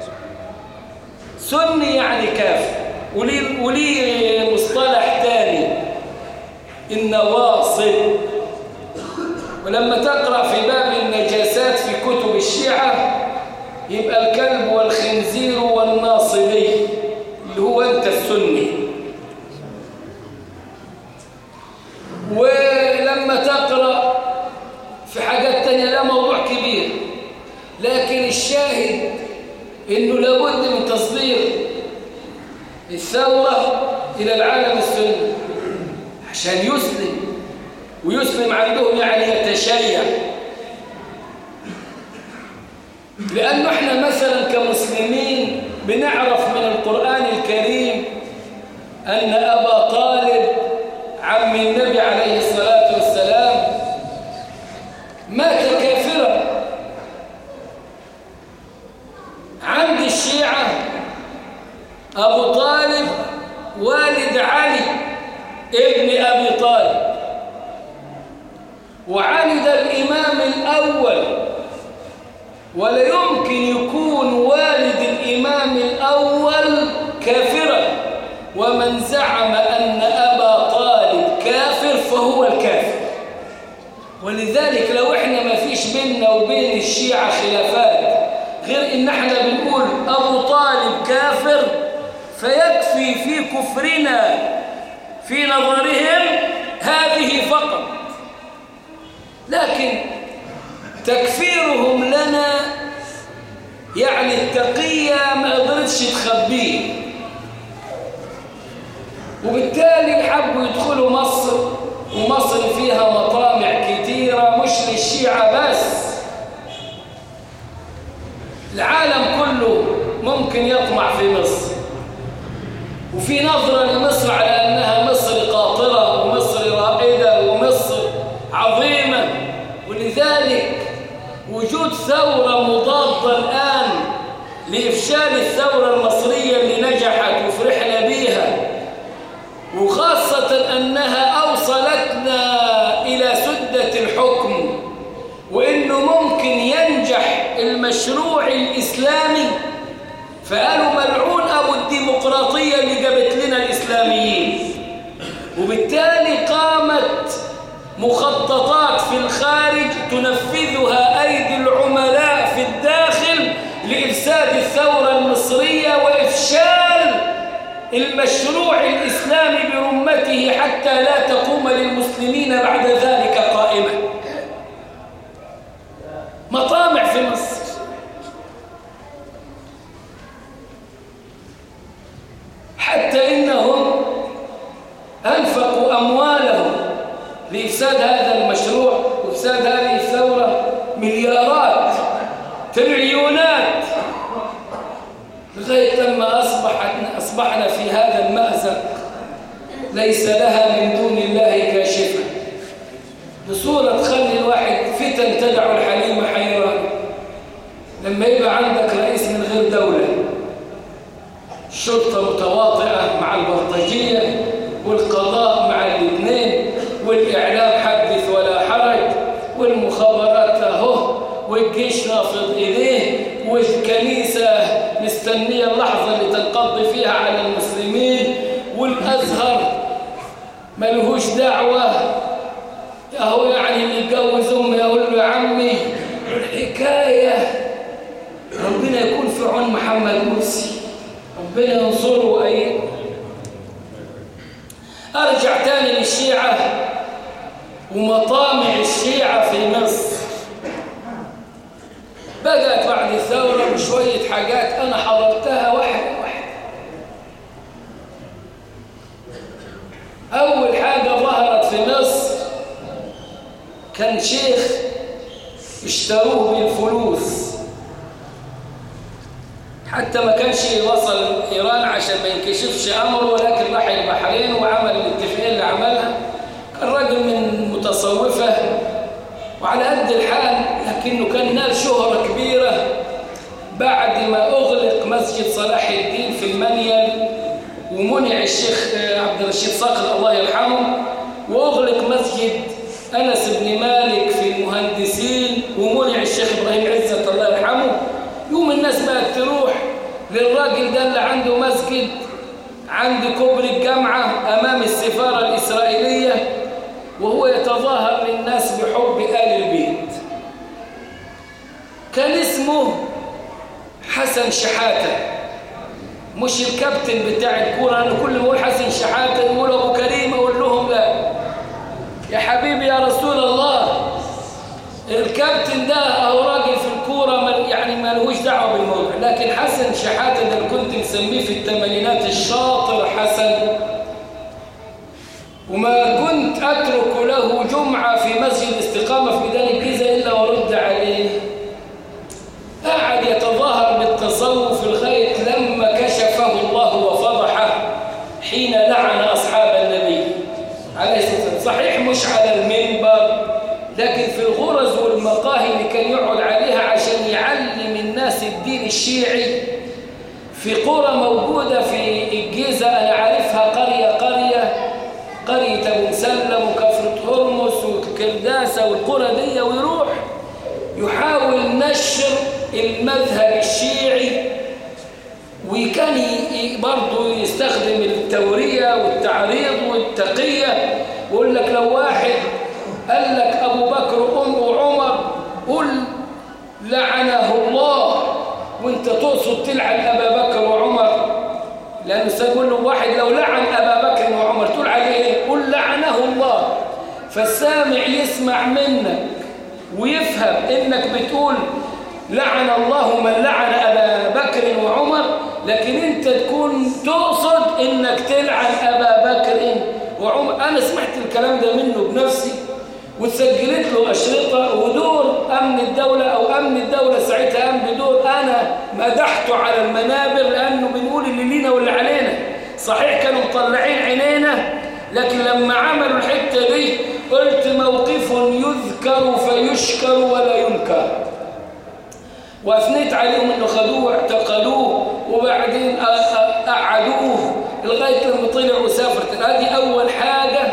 سني يعني كافر وليه, وليه مصطلح تاني النواصب ولما تقرأ في باب النجاسات في كتب الشيعة يبقى الكلب والخنزير والناصبي اللي هو أنت السني ولما تقرأ في حاجات تانية لا موضوع كبير لكن الشاهد انه لابد من تصدير الثورة الى العالم السني عشان يسلم ويسلم عندهم يعني يتشيع لأنه احنا مثلا كمسلمين بنعرف من القرآن الكريم أن أبا طالب عم النبي عليه الصلاة والسلام مات كافرا عند الشيعة أبو طالب والد علي ابن أبي طالب وعند الإمام الأول ولا يمكن يكون والد الإمام الأول كافرا ومن زعم أن أبا طالب كافر فهو الكافر ولذلك لو احنا ما فيش بيننا وبين الشيعة خلافات غير ان احنا بنقول أبو طالب كافر فيكفي في كفرنا في نظرهم هذه فقط لكن تكفيرهم لنا يعني التقية ما قدرتش تخبيه وبالتالي حبوا يدخلوا مصر ومصر فيها مطامع كثيرة مش للشيعة بس العالم كله ممكن يطمع في مصر وفي نظرة لمصر على أنها مصر قاطرة ومصر رائدة ومصر عظيمة ولذلك وجود ثورة مضادة الآن لإفشال الثورة المصرية اللي نجحت وفرحنا بيها وخاصة أنها أوصلتنا إلى سدة الحكم وإنه ممكن ينجح المشروع الإسلامي فقالوا ملعون أبو الديمقراطية اللي جابت لنا الإسلاميين وبالتالي قامت مخططات في الخارج تنفذها أيدي العملاء في الداخل لإفساد الثورة المصرية وإفشال المشروع الإسلامي برمته حتى لا تقوم للمسلمين بعد ذلك قائمة مطامع في مصر حتى إنهم أنفقوا أموالهم لإفساد هذا المشروع وإفساد هذه الثورة مليارات تريليونات لغاية لما أصبحت أصبحنا في هذا المأزق ليس لها من دون الله كاشفة بصورة تخلي الواحد فتن تدعو الحليم حيران لما يبقى عندك رئيس من غير دولة شرطة متواطئة مع البلطجية والقضاء مع الاثنين والإعلام حدث ولا حرج والمخابرات اهو والجيش رافض إيديه والكنيسة مستنية اللحظة اللي تنقضي فيها على المسلمين والأزهر ملهوش دعوة اهو يعني اللي يتجوز امي يقول له يا عمي الحكايه ربنا يكون في عون محمد مرسي ربنا ينصره وأيده أرجع تاني للشيعة ومطامع الشيعة في مصر بدأت بعد الثورة بشوية حاجات أنا حضرتها واحدة واحدة أول حاجة ظهرت في مصر كان شيخ اشتروه بالفلوس حتى ما كانش وصل إيران عشان ما ينكشفش أمره ولكن راح البحرين وعمل الاتفاقية اللي عملها كان راجل من متصوفة وعلى قد الحال لكنه كان نال شهرة كبيرة بعد ما أغلق مسجد صلاح الدين في المنيل ومنع الشيخ عبد الرشيد صقر الله يرحمه وأغلق مسجد أنس بن مالك في المهندسين ومنع الشيخ إبراهيم عزة الله يرحمه يوم الناس بقت تروح للراجل ده اللي عنده مسجد عند كوبري الجامعة أمام السفارة الإسرائيلية وهو يتظاهر للناس بحب آل البيت كان اسمه حسن شحاتة مش الكابتن بتاع الكورة أنا كل ما أقول حسن شحاتة يقول أبو كريم أقول لهم لا يا حبيبي يا رسول الله الكابتن ده أهو راجل في الكورة مل يعني ما لهوش دعوة بالموضوع لكن حسن شحاتة ده اللي كنت مسميه في الثمانينات الشاطر حسن وما كنت أترك له جمعة في مسجد الاستقامة في ميدان الجيزة إلا ورد عليه قعد يتظاهر بالتصوف الخير لما كشفه الله وفضحه حين لعن أصحاب النبي عليه الصلاة والسلام صحيح مش على المنبر لكن في الغرز والمقاهي اللي كان يقعد عليها عشان يعلم الناس الدين الشيعي في قرى موجودة في الجيزة أنا عارفها قرية قرية قرية أبو مسلم وكفرة هرمس وكرداسة والقرى دي ويروح يحاول نشر المذهب الشيعي وكان برضه يستخدم التورية والتعريض والتقية ويقول لك لو واحد قال لك أبو بكر أم وعمر قل لعنه الله وانت تقصد تلعن أبا بكر وعمر لأنه سيقول له واحد لو لعن أبا بكر وعمر تقول عليه إيه؟ قل لعنه الله فالسامع يسمع منك ويفهم إنك بتقول لعن الله من لعن أبا بكر وعمر لكن انت تكون تقصد انك تلعن أبا بكر وعمر أنا سمعت الكلام ده منه بنفسي وتسجلت له أشرطة ودور أمن الدولة أو أمن الدولة ساعتها قام بدور أنا مدحته على المنابر لأنه بنقول اللي لينا واللي علينا صحيح كانوا مطلعين عينينا لكن لما عملوا الحتة دي قلت موقف يذكر فيشكر ولا ينكر وأثنيت عليهم أنه خدوه واعتقلوه وبعدين قعدوه لغاية لما طلع وسافرت هذه أول حاجة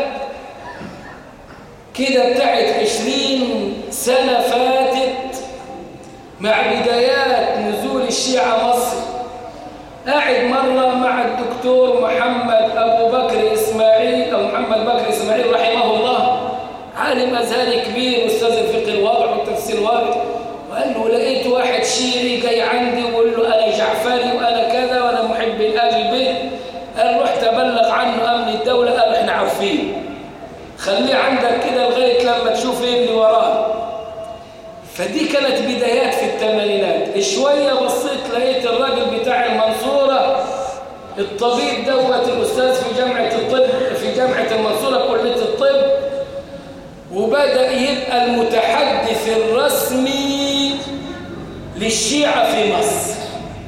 كده بتاعت عشرين سنة فاتت مع بدايات نزول الشيعة مصر قاعد مرة مع الدكتور محمد أبو بكر إسماعيل أو محمد بكر إسماعيل رحمه الله عالم أزهري كبير أستاذ الفقه الواضح والتفسير الواضح وقال له لقيت واحد شيعي جاي عندي وقول له أنا جعفري وأنا كذا وأنا محب الآل البيت قال رحت أبلغ عنه أمن الدولة قال إحنا عارفين خليه عندك كده لغاية لما تشوف ايه اللي وراه فدي كانت بدايات في الثمانينات شوية بصيت لقيت الراجل بتاع المنصورة الطبيب دوت الأستاذ في جامعة الطب في جامعة المنصورة كلية الطب وبدأ يبقى المتحدث الرسمي للشيعة في مصر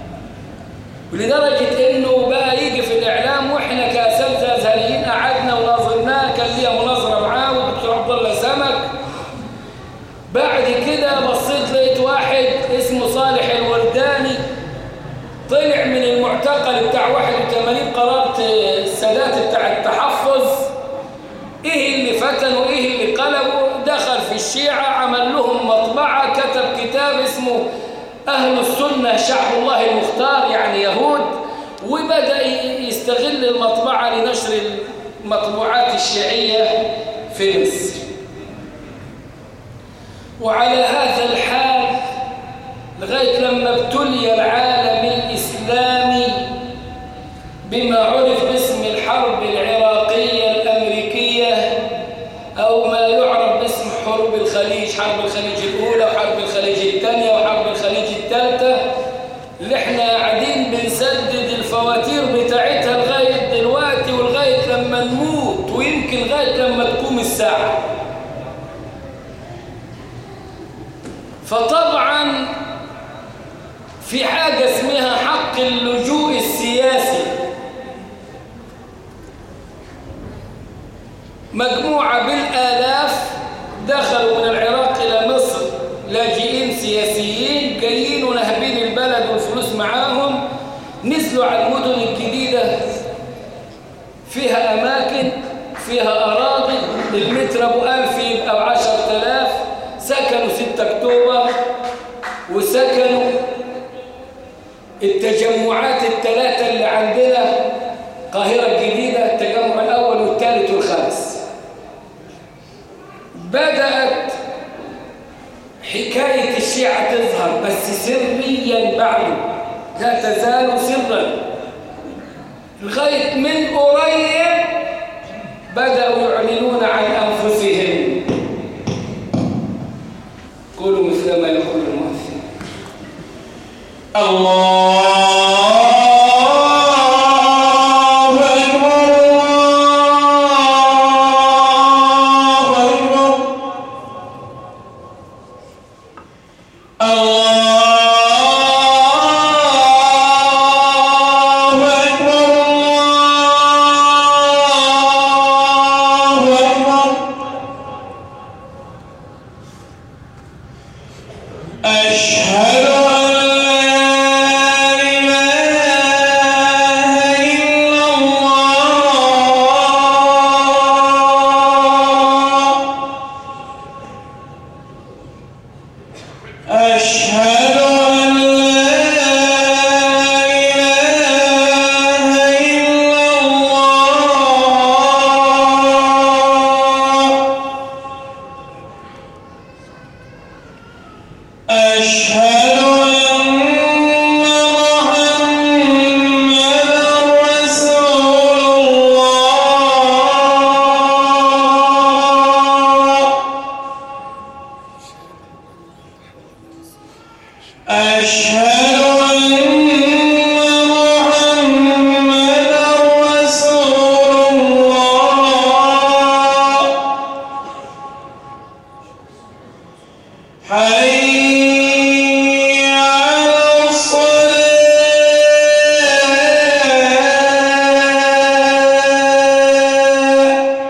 ولدرجة انه بقى يجي في الاعلام واحنا كاساتذه ازهريين قعدنا وناظرناه كان ليا مناظره معاه والدكتور عبد الله سمك بعد كده بصيت لقيت واحد اسمه صالح الورداني طلع من المعتقل المعتقل بتاع 81 قرارة السادات بتاع التحفظ ايه اللي فتنوا ايه اللي قلبوا دخل في الشيعة عمل لهم مطبعة كتب كتاب اسمه أهل السنة شعب الله المختار يعني يهود وبدأ يستغل المطبعة لنشر المطبوعات الشيعية في مصر وعلى هذا الحال لغاية لما ابتلي العالم الإسلامي بما عرف باسم الحرب العراقية الأمريكية أو ما يعرف باسم حروب الخليج حرب الخليج الأولى وحرب الخليج الثانية وحرب الخليج الثالثة اللي احنا قاعدين بنسدد الفواتير بتاعتها لغاية دلوقتي ولغاية لما نموت ويمكن لغاية لما تقوم الساعة فطبعا في حاجة اسمها حق اللجوء السياسي مجموعة بالآلاف دخلوا من العراق إلى مصر لاجئين سياسيين جايين ونهبين البلد والفلوس معاهم نزلوا على المدن الجديدة فيها أماكن فيها أراضي المتر أبو ألف يبقى بعشر تلاف سكنوا 6 أكتوبر وسكنوا التجمعات الثلاثة اللي عندنا القاهرة الجديدة التجمع الأول والثالث والخامس بدأت حكاية الشيعة تظهر بس سريا بعده لا تزال سرا لغاية من قريب بدأوا يعلنون عن أنفسهم قولوا مثل ما يقول المؤثر الله أكبر الله أكبر الله أكبر الله أكبر أشهد أن لا إله إلا الله أشهد أن لا إله إلا الله أشهد أن محمدا رسول الله أشهد أن محمدا رسول الله حي على الصلاة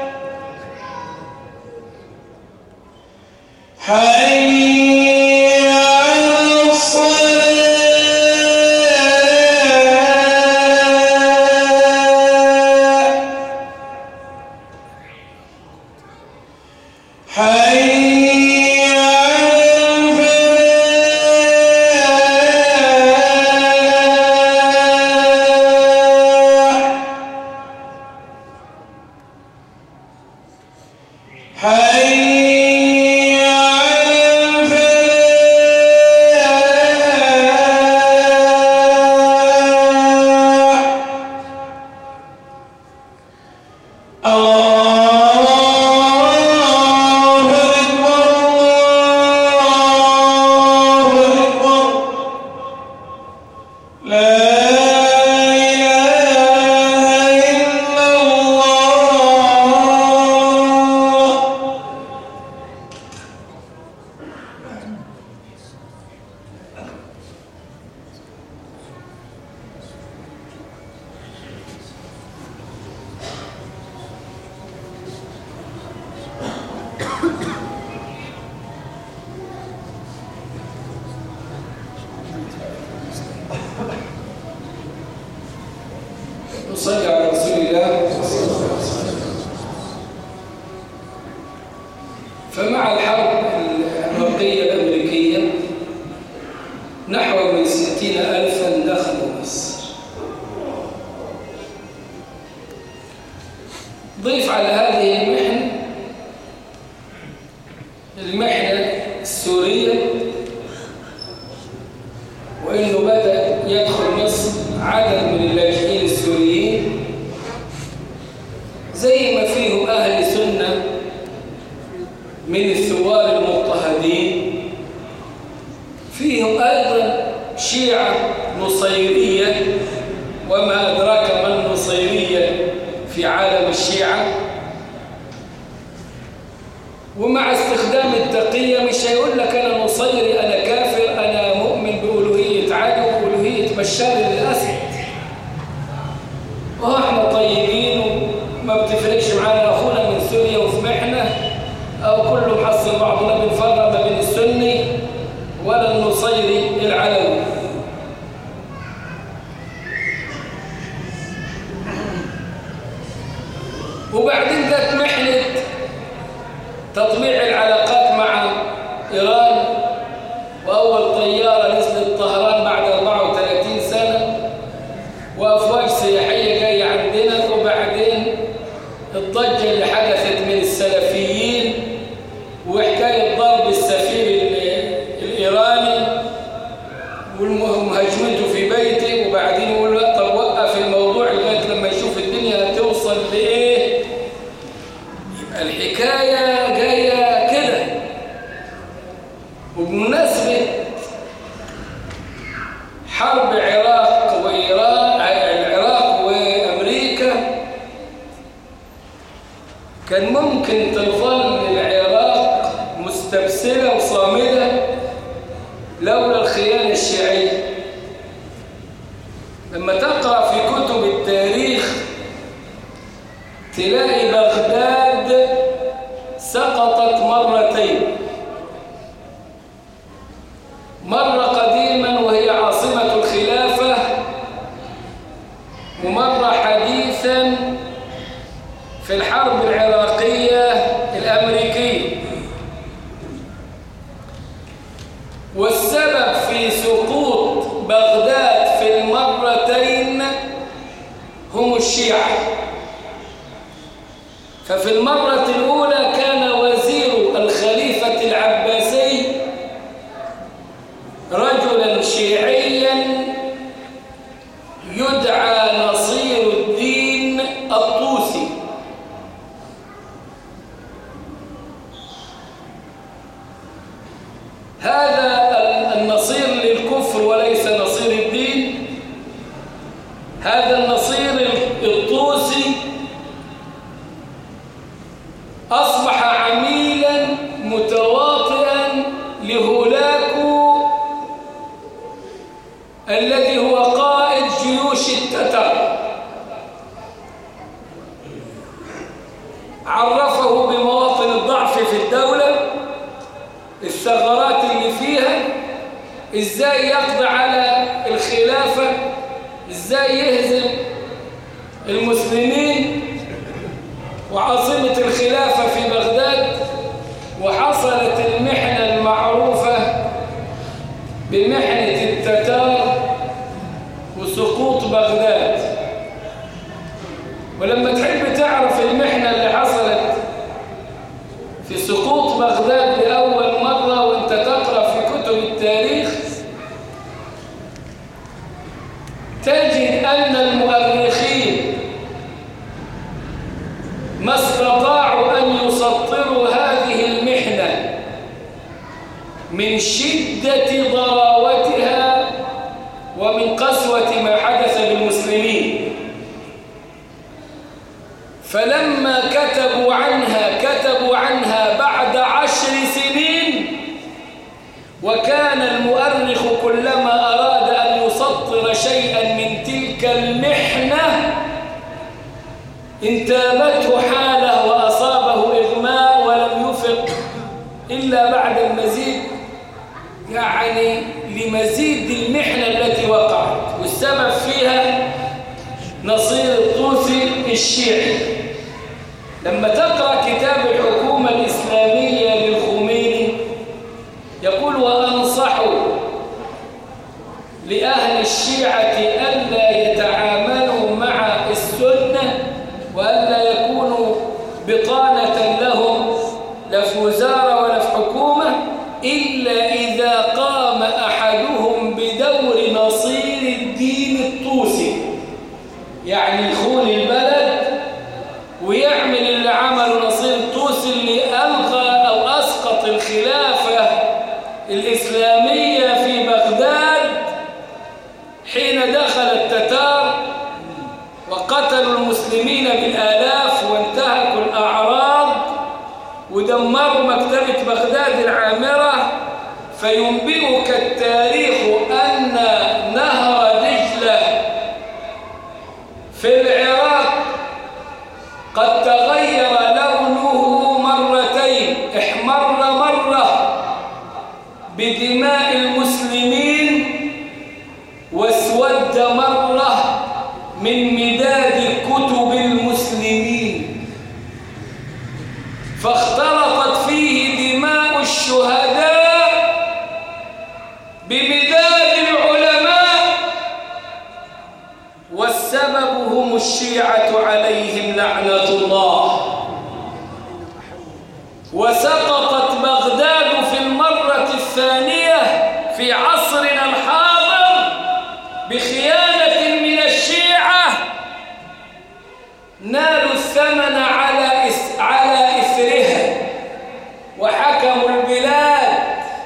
حي على الصلاة حي على الفلاح حي على الفلاح الله أكبر الله أكبر لا إله إلا الله وصلي على رسول الله فمع الحرب العراقية الأمريكية نحو من ستين ألفا دخلوا مصر ضيف على هذه المحنة المحنة السورية وإنه بدأ يدخل مصر عدد من اللاجئين السوريين زي ما فيهم أهل سنة من الثوار المضطهدين فيهم أيضا شيعة نصيرية وما أدراك ما النصيرية في عالم الشيعة ومع استخدام التقية مش هيقول لك أنا نصيري أنا كافر أنا مؤمن بألوهية علي وألوهية بشار الأسد وهو احنا طيبين وما بتفرقش معانا أخونا من سوريا وفي محنة أو كله محصل بعضنا بنفرق ما بين السني ولا النصيري العلوي وبعدين جت محنة تطبيع العلاقات مع إيران وأول طيارة نزلت طهران بعد 34 سنة وأفواج سياحية جاية عندنا وبعدين الضجة اللي حدثت من السلفيين وحكاية ضرب السفير الإيراني ومهاجمته في بيته وبعدين يقول لا طب وقف الموضوع لغاية لما يشوف الدنيا هتوصل لإيه يبقى الحكاية جاية كده وبمناسبة حرب العراق وإيران العراق وأمريكا كان ممكن تظل العراق مستبسلة وصامدة لولا الخيانة الشيعية لما تقرأ في كتب التاريخ تلاقي بغداد سقطت مرتين مرة قديما وهي عاصمة الخلافة ومرة حديثا في الحرب العراقية الأمريكية والسبب في سقوط بغداد في المرتين هم الشيعة ففي المرة الأولى كان وزير الخليفة العباسي رجلا شيعيا يدعى نصير الدين الطوسي هذا النصير للكفر وليس نصير الدين هذا النصير الطوسي أصبح عميلا متواطئا لهولاكو الذي هو قائد جيوش التتار عرفه بمواطن الضعف في الدولة الثغرات اللي فيها ازاي يقضي على الخلافة ازاي يهزم المسلمين وعاصمة الخلافة في بغداد وحصلت المحنة المعروفة بمحنة التتار وسقوط بغداد ولما تحب تعرف المحنة اللي حصلت في سقوط بغداد لأول مرة وانت تقرأ في كتب التاريخ تجد أن المؤرخين ما استطاعوا أن يسطروا هذه المحنة من شدة ضراوتها ومن قسوة ما حدث بالمسلمين فلما كتبوا عنها كتبوا عنها بعد عشر سنين وكان المؤرخ كلما أراد أن يسطر شيئا من تلك المحنة انتابته حاله وأصابه إغماء ولم يفق إلا بعد المزيد يعني لمزيد المحنة التي وقعت والسبب فيها نصير الشيعي لما تقرأ كتاب الحكومة الإسلامية للخميني يقول وأنصح لأهل الشيعة ألا يتعاملوا مع السنة وألا يكونوا بطانة لهم لا في وزارة ولا في حكومة إلا إذا قام أحدهم بدور نصير الدين الطوسي يعني يخون البلد ويعمل اللي عمله نصير الطوسي اللي ألغى أو أسقط الخلافة الإسلامية في بغداد حين دخل التتار وقتلوا المسلمين بالآلاف وانتهكوا الأعراض ودمروا مكتبة بغداد العامرة فينبئك التاريخ أن نهر دجلة في العراق قد تغير لونه مرتين احمر مرة بدماء المسلمين واسود مرة من مداد كتب المسلمين فاختلطت فيه دماء الشهداء بمداد العلماء والسبب هم الشيعة عليهم لعنة الله وسقطت بغداد في المرة الثانية في عصرنا الحاضر بخيانة من الشيعة نالوا الثمن على إس على إثرها وحكموا البلاد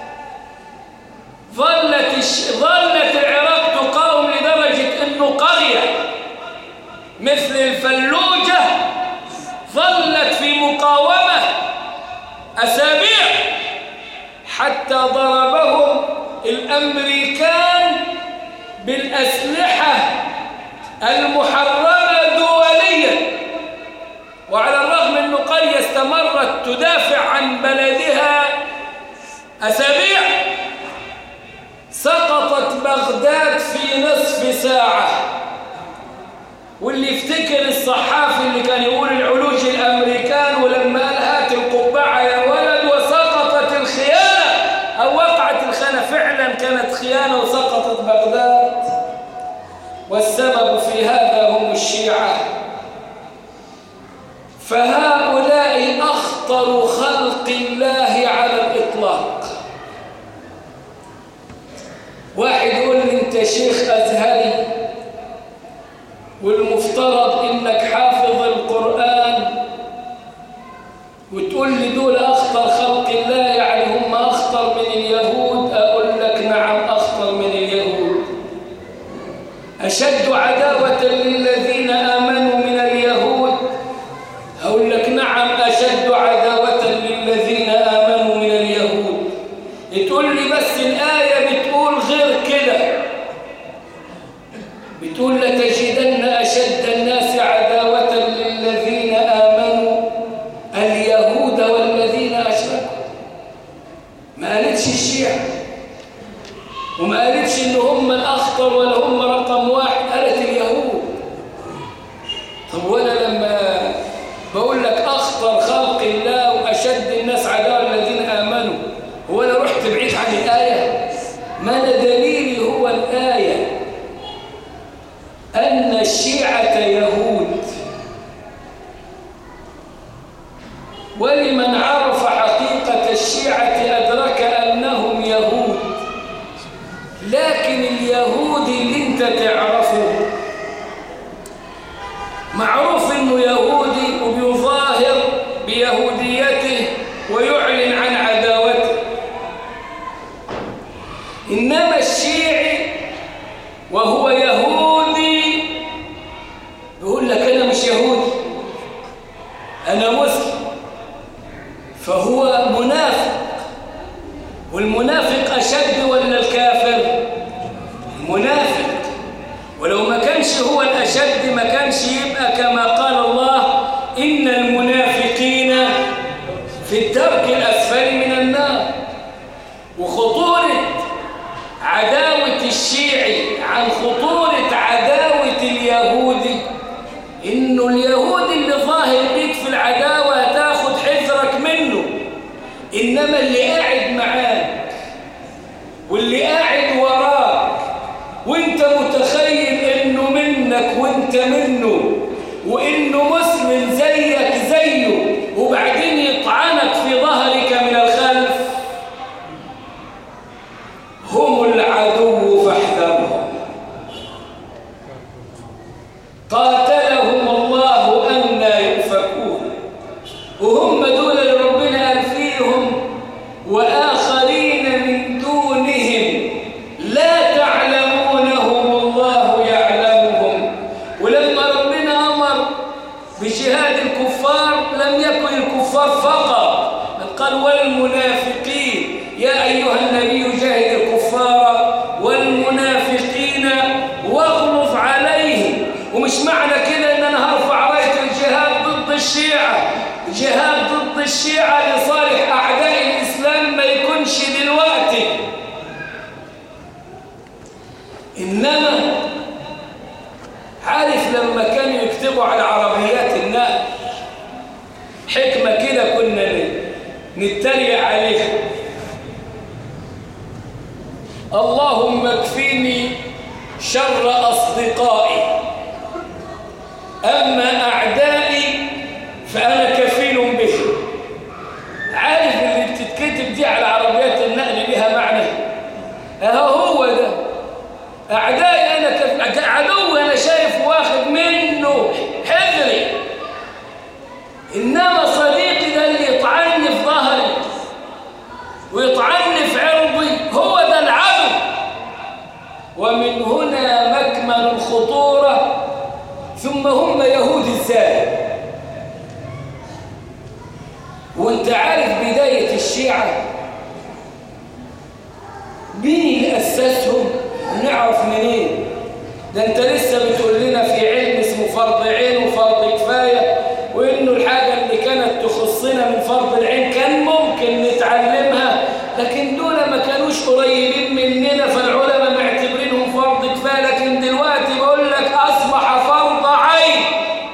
ظلت الش... ظلت العراق تقاوم لدرجة أنه قرية مثل الفلوجة ظلت في مقاومة أسابيع حتى ضربهم الأمريكان بالأسلحة المحرمة دوليا وعلى الرغم أن قرية استمرت تدافع عن بلدها أسابيع سقطت بغداد في نصف ساعة واللي يفتكر الصحافي اللي كان يقول العلوج الأمريكان ولما قال هات القبعة يا ولد وسقطت الخيانة أو وقعت الخيانة فعلا كانت خيانة وسقطت بغداد والسبب في هذا هم الشيعة فهؤلاء أخطر خلق الله على الإطلاق واحد يقول لي أنت شيخ أزهري والمفترض إنك حافظ القرآن وتقول لي دول أخطر خلق الله يعني هم أخطر من اليهود أقول لك نعم أخطر من اليهود أشد عداوة للذين آمنوا من اليهود أقول لك نعم أشد عداوة للذين آمنوا من اليهود تقول لي بس الآية بتقول غير كده بتقول لتجدن أشد الناس عداوة للذين آمنوا اليهود والذين أشركوا ما قالتش الشيعة وما قالتش إن هم الأخطر ولا هم رقم واحد قالت اليهود طب وأنا لما بقول لك أخطر خلق الله وأشد الناس عداوة الذين آمنوا هو أنا رحت بعيد عن الآية ما أنا دليلي هو الآية أن الشيعة يهود ولمن عرف حقيقة الشيعة أدرك أنهم يهود لكن اليهود اللي انت تعرفه معروف انه يهودي وبيظاهر بيهوديته ويعلن عن عداوته إنما الشيعي وهو يهودي يقول لك أنا مش يهودي أنا مسلم فهو منافق والمنافق أشد ولا الكافر المنافق ولو ما كانش هو الأشد ما كانش يبقى كما إنما اللي قاعد معاك واللي قاعد وراك وانت متخيل انه منك وانت منه وانه مسلم زيك زيه وبعدين يطعنك في ظهرك من الخلف هم العدو فاحذرهم قاتلهم الله أن يؤفكون وهم دول اللي ربنا قال فيهم وآخرين من دونهم لا تعلمونهم الله يعلمهم ولما ربنا أمر بجهاد الكفار لم يكن الكفار فقط بل قال والمنافقين يا أيها النبي جاهد الكفار والمنافقين واغلظ عليهم ومش معنى كده ان انا هرفع رايه الجهاد ضد الشيعه جهاد ضد الشيعه لصالح اعداء الاسلام ما يكونش دلوقتي انما عارف لما كانوا يكتبوا على عربيات النقل حكمه كده كنا نتريق عليها اللهم اكفيني شر أصدقائي أما أعدائي فأنا كفيل بهم عارف اللي بتتكتب دي على عربيات النقل لها معنى أهو هو ده أعدائي أنا كفيل عدو أنا شايف واخد منه حذري إنما صديقي ده اللي يطعني في ظهري ويطعني في عرضي هو ده العدو ومن هنا مكمن الخطورة ثم هم يهود الزاد وانت عارف بداية الشيعة مين اللي أسسهم ونعرف منين ده انت لسه بتقول لنا في علم اسمه فرض عين وفرض كفاية وانه الحاجة اللي كانت تخصنا من فرض العين كان ممكن نتعلمها لكن دول ما كانوش قريبين مننا فالعلماء معتبرينهم فرض كفايه لكن دلوقتي بقول لك اصبح فرض عين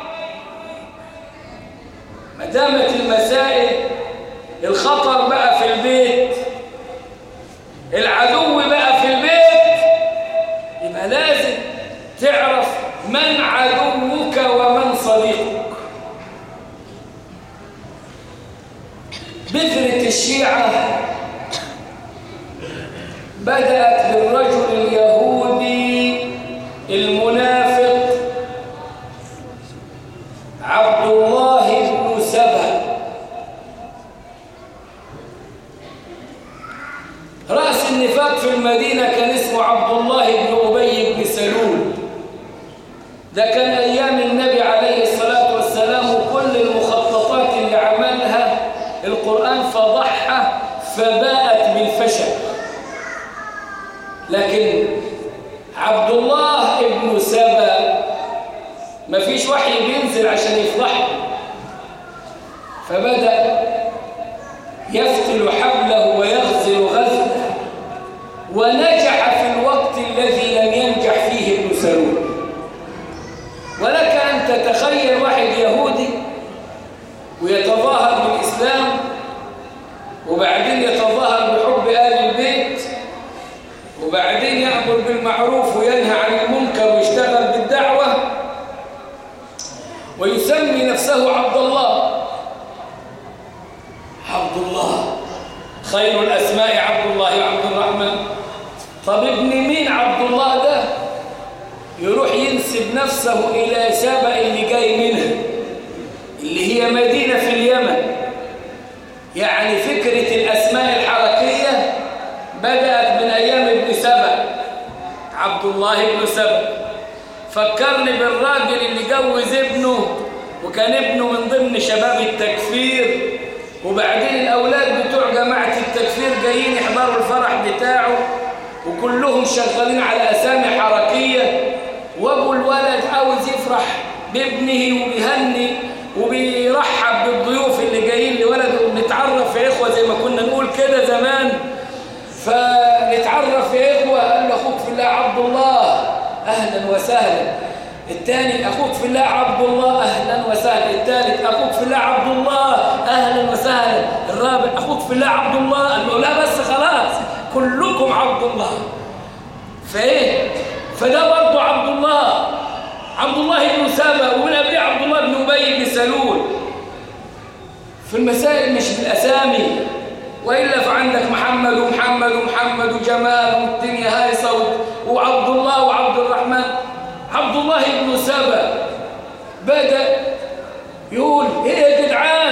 ما دامت المسائل الخطر بقى في البيت العدو بقى في البيت يبقى لازم تعرف من عدوك ومن صديقك بذرة الشيعة بدأت بالرجل اليهودي المنافق عبد الله بن سبأ رأس النفاق في المدينة كان اسمه عبد الله بن أبي بن سلول ده كان أيام النبي عليه الصلاة والسلام وكل المخططات اللي عملها القرآن فضحها فباءت بالفشل لكن عبد الله ابن سبا ما فيش وحي بينزل عشان يفضحه فبدأ يفتل حبله ويغزل غزله ونجح في الوقت الذي لم ينجح فيه ابن سلول ولك أن تتخيل واحد يهودي ويتظاهر بالإسلام وبعدين يتظاهر بحب آل البيت وبعدين يأمر بالمعروف وينهى عن المنكر ويشتغل بالدعوة ويسمي نفسه عبد الله عبد الله خير الأسماء عبد الله وعبد الرحمن طب ابن مين عبد الله ده يروح ينسب نفسه إلى سبأ اللي جاي منها اللي هي مدينة في اليمن يعني فكرة الأسماء الحركية بدأت من أيام ابن سبأ عبد الله بن سبأ فكرني بالراجل اللي جوز ابنه وكان ابنه من ضمن شباب التكفير وبعدين الأولاد بتوع جماعة التكفير جايين يحضروا الفرح بتاعه وكلهم شغالين على أسامي حركية وابو الولد عاوز يفرح بابنه وبيهني وبيرحب بالضيوف اللي جايين لولده ونتعرف يا إخوة زي ما كنا نقول كده زمان فنتعرف يا إخوة قال له أخوك في الله عبد الله أهلا وسهلا الثاني أخوك في الله عبد الله أهلا وسهلا الثالث أخوك في الله عبد الله أهلا وسهلا الرابع أخوك في الله عبد الله لا بس خلاص كلكم عبد الله فإيه فده برضه عبد الله عبد الله بن سابا ومن قبله عبد الله بن أبي بن سلول في المسائل مش بالأسامي وإلا فعندك محمد ومحمد ومحمد وجمال والدنيا هايصة وعبد الله وعبد الرحمن عبد الله بن سبا بدأ يقول ايه يا جدعان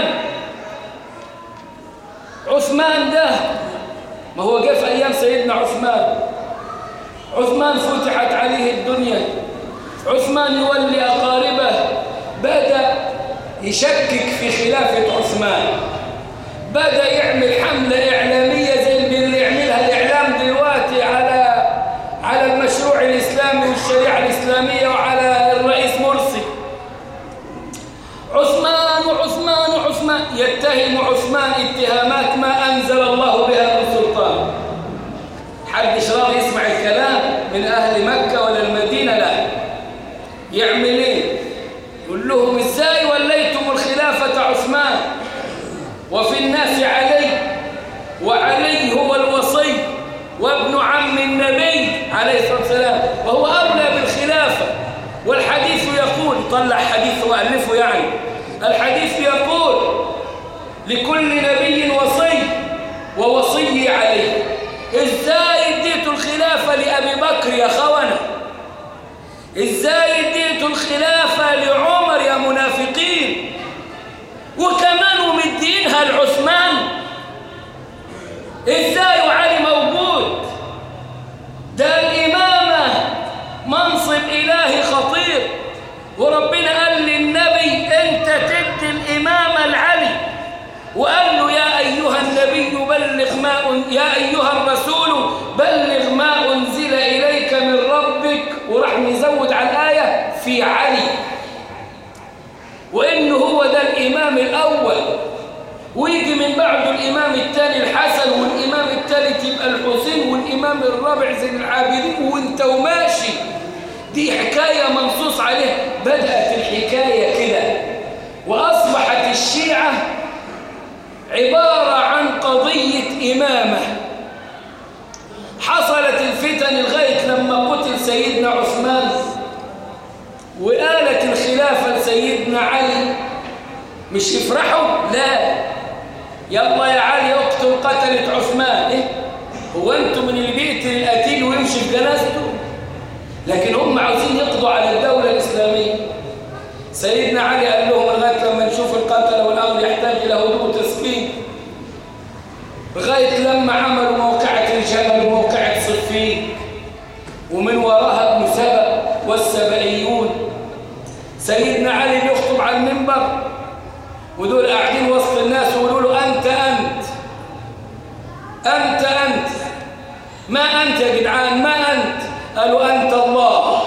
عثمان ده ما هو جه في أيام سيدنا عثمان عثمان فتحت عليه الدنيا عثمان يولي أقاربه بدأ يشكك في خلافة عثمان بدأ يعمل حملة إعلامية زي اللي يعملها الإعلام دلوقتي على على المشروع الإسلامي والشريعة الإسلامية وعلى الرئيس مرسي عثمان وعثمان وعثمان يتهم عثمان اتهامات ما أنزل الله بها من سلطان حدش راضي يسمع الكلام من أهل مكة ولا المدينة لا يعمل ايه يقول لهم ازاي وليتم الخلافة عثمان وفي الناس علي وعلي هو الوصي وابن عم النبي عليه الصلاة والسلام وهو أولى بالخلافة والحديث يقول طلع حديث وألفه يعني الحديث يقول لكل نبي وصي ووصي عليه ازاي اديتوا الخلافة لأبي بكر يا خونة ازاي اديتوا الخلافة لعمر يا منافقين وكمان ومدينها لعثمان ازاي وعلي موجود ده الإمامة منصب إلهي خطير وربنا قال للنبي انت تدي الإمامة لعلي وقال له يا أيها النبي بلغ ما أن... يا أيها الرسول بلغ ما أنزل إليك من ربك وراح نزود على الآية في علي وإنه هو ده الإمام الأول ويجي من بعده الإمام الثاني الحسن والإمام الثالث يبقى الحسين والإمام الرابع زين العابدين وانت وماشي دي حكاية منصوص عليها بدأت الحكاية كده وأصبحت الشيعة عبارة عن قضية إمامة حصلت الفتن لغاية لما قتل سيدنا عثمان وآلت الخلافة لسيدنا علي مش يفرحوا لا يلا يا علي اقتل قتلة عثمان إيه؟ هو انتم من اللي بيقتل القتيل ويمشي في جنازته لكن هم عاوزين يقضوا على الدولة الإسلامية سيدنا علي قال لهم لغاية لما نشوف القتل والأمر يحتاج إلى هدوء وتسكين لغاية لما عملوا موقعة الجمل وموقعة صفين ومن وراها ابن سبأ والسبئيون سيدنا علي بيخطب على المنبر ودول قاعدين وسط الناس ويقولوا له أنت أنت أنت أنت ما أنت يا جدعان ما أنت قالوا أنت الله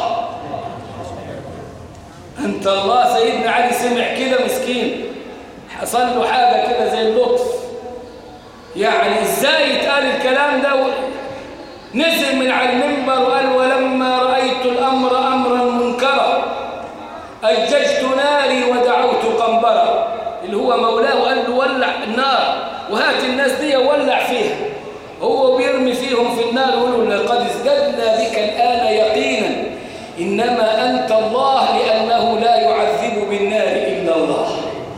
أنت الله سيدنا علي سمع كده مسكين حصل له حاجة كده زي اللطف يعني إزاي يتقال الكلام ده نزل من على المنبر وقال ولما رأيت الأمر أمرا منكرا أججت ناري ودعوت قنبرا اللي هو مولاه وقال له ولع النار وهات الناس دي ولع فيها هو بيرمي فيهم في النار ويقول لقد ازددنا بك الآن يقينا إنما أنت الله لأنه لا يعذب بالنار إلا الله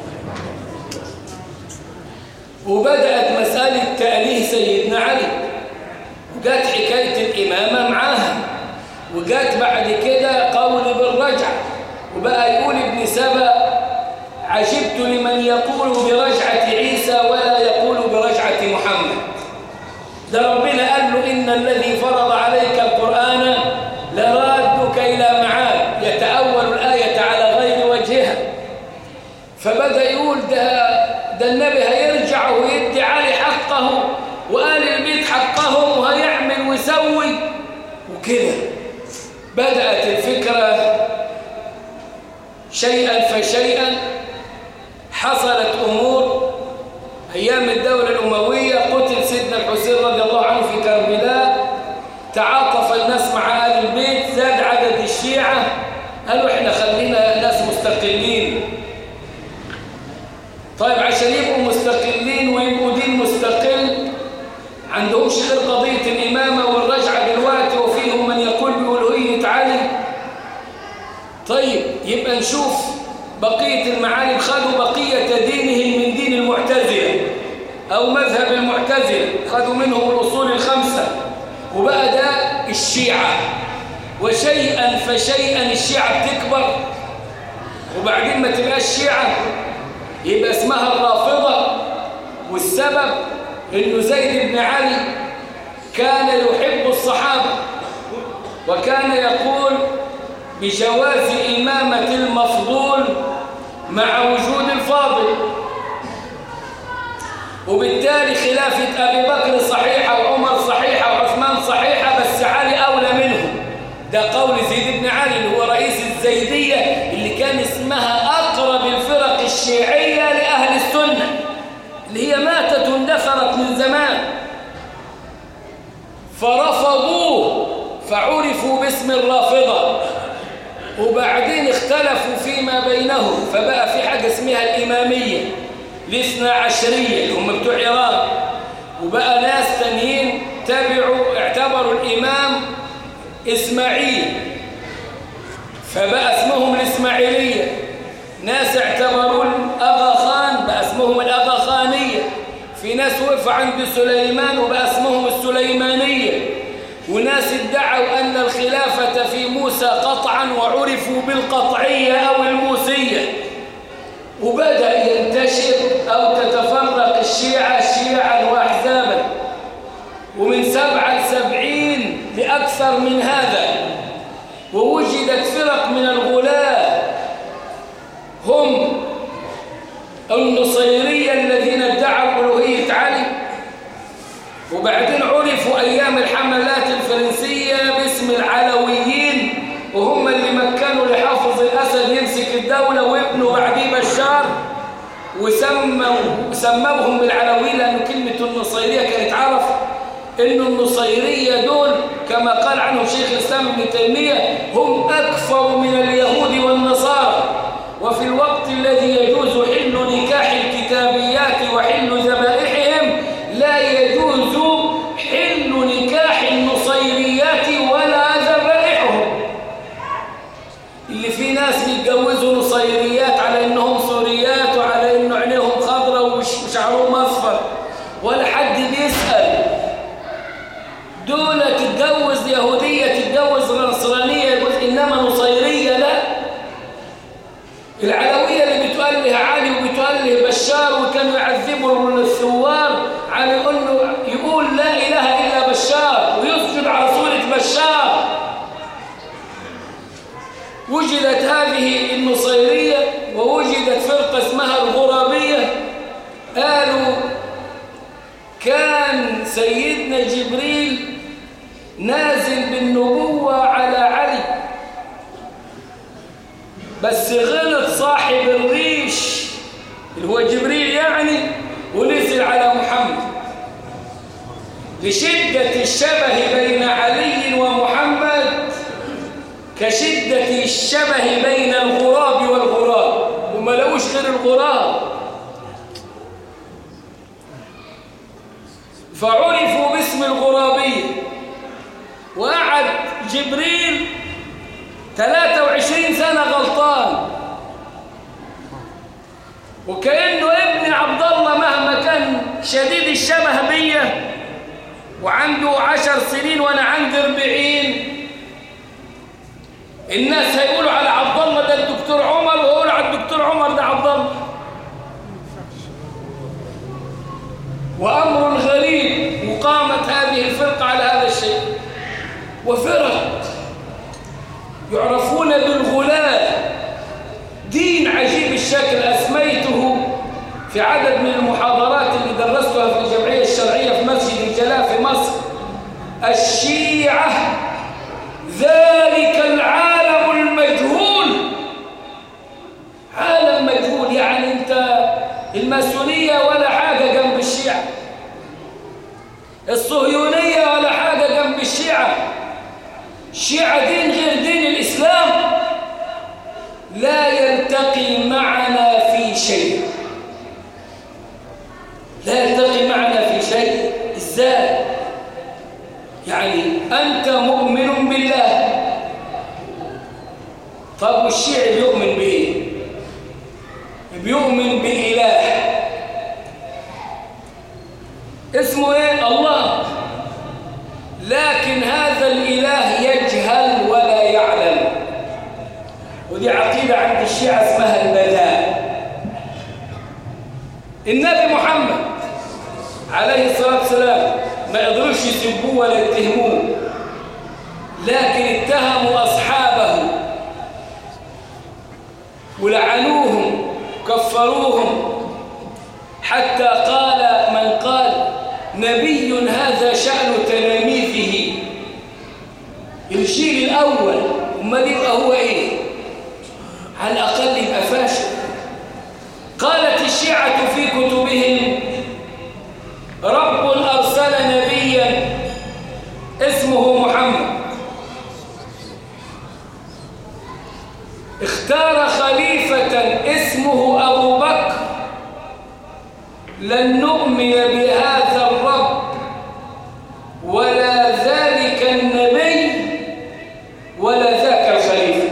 وبدأت مسألة تأليه سيدنا علي وجات حكاية الإمامة معاها وجات بعد كده قول بالرجعة وبقى يقول ابن سبأ عجبت لمن يقول برجعة عيسى ولا يقول برجعة محمد ده ربنا قال له إن الذي فرض عليك القرآن لرادك إلى معاد يتأول الآية على غير وجهها فبدأ يقول ده, ده النبي هيرجع ويدي علي حقه وآل البيت حقهم وهيعمل ويسوي وكده بدأت الفكرة شيئا فشيئا حصلت أمور أيام الدولة الأموية قتل سيدنا الحسين رضي الله عنه في كربلاء تعاطف الناس مع آل البيت زاد عدد الشيعة قالوا احنا خلينا ناس مستقلين طيب عشان يبقوا مستقلين ويبقوا دين مستقل عندهمش غير قضية الإمامة والرجعة دلوقتي وفيهم من يقول بألوهية علي طيب يبقى نشوف بقية المعالم خدوا بقية دينهم من دين المعتزلة أو مذهب المعتزلة خدوا منهم الأصول الخمسة وبقى ده الشيعة وشيئا فشيئا الشيعة بتكبر وبعدين ما تبقاش شيعة يبقى اسمها الرافضة والسبب انه زيد بن علي كان يحب الصحابة وكان يقول بجواز إمامة المفضول مع وجود الفاضل وبالتالي خلافة أبي بكر صحيحة وعمر صحيحة وعثمان صحيحة بس علي أولى منهم ده قول زيد بن علي اللي هو رئيس الزيدية اللي كان اسمها أقرب الفرق الشيعية لأهل السنة اللي هي ماتت واندثرت من زمان فرفضوه فعرفوا باسم الرافضة وبعدين اختلفوا فيما بينهم فبقى في حاجة اسمها الإمامية الاثنى عشرية اللي هم بتوع إيران وبقى ناس تانيين تبعوا اعتبروا الإمام إسماعيل فبقى اسمهم الإسماعيلية ناس اعتبروا الأغا خان بقى اسمهم الأغا خانية في ناس وقف عند سليمان وبقى اسمهم السليمانية وناس ادعوا أن الخلافة في موسى قطعا وعرفوا بالقطعية أو الموسية وبدأ ينتشر أو تتفرق الشيعة شيعا وأحزابا ومن سبعة سبعين لأكثر من هذا ووجدت فرق من الغلاة هم النصيرية الذين ادعوا ألوهية علي وبعدين عرفوا أيام الحملات الفرنسية باسم العلويين وهم اللي مكنوا لحافظ الأسد يمسك الدولة وابنه بعديه بشار وسموا سموهم بالعلويين لأن كلمة النصيرية كانت عرف إن النصيرية دول كما قال عنهم شيخ الإسلام ابن تيمية هم أكثر من اليهود والنصارى وفي الوقت الذي يجوز حل نكاح الكتابيات وحل ذبائحهم لا يجوز حل نكاح النصيريات ولا ذبائحهم اللي في ناس بيتجوزوا نصيريات على انهم سوريات وعلى انه عينيهم خضراء وشعرهم اصفر ولا حد بيسأل دول تتجوز يهودية تتجوز نصرانية يقول إنما نصيرية لا العلوية اللي بتؤله علي وبتؤله بشار وكانوا يعذبوا الثوار على انه يقول لا اله الا بشار ويسجد على صورة بشار وجدت هذه النصيرية ووجدت فرقة اسمها الغرابية قالوا كان سيدنا جبريل نازل بالنبوة على علي بس غلط صاحب الريش اللي هو جبريل يعني ونزل على محمد لشدة الشبه بين علي ومحمد كشدة الشبه بين الغراب والغراب وما لقوش غير الغراب فعرفوا باسم الغرابية وقعد جبريل 23 سنة غلطان وكأنه ابن عبد الله مهما كان شديد الشبه بيا وعنده عشر سنين وانا عندي 40 الناس هيقولوا على عبد الله ده الدكتور عمر ويقولوا على الدكتور عمر ده عبد الله وأمر غريب وقامت هذه الفرقة على هذا الشيء وفرق يعرفون بالغلاة دين عجيب الشكل أسميته في عدد من المحاضرات اللي درستها في الجمعية الشرعية في مسجد الجلاء في مصر الشيعة ذلك العالم المجهول عالم مجهول يعني انت الماسونية ولا حاجة جنب الشيعة الصهيونية ولا حاجة جنب الشيعة الشيعة دين غير دين الإسلام لا يلتقي معنا في شيء لا يلتقي معنا في شيء ازاي يعني أنت مؤمن بالله طب والشيعي بيؤمن بإيه بيؤمن بإله اسمه ايه الله لكن هذا الإله يجهل ولا يعلم ودي عقيدة عند الشيعة اسمها البداء النبي محمد عليه الصلاة والسلام ما يقدروش يسبوه ولا يتهموه لكن اتهموا أصحابه ولعنوهم كفروهم حتى قال من قال نبي هذا شأن تلاميذه الجيل الأول امال يبقى هو إيه على الأقل يبقى فاشل قالت الشيعة في كتبهم رب أرسل نبيا اسمه محمد اختار خليفة اسمه أبو بكر لن نؤمن بهذا الرب ولا ذلك النبي ولا ذاك الخليفة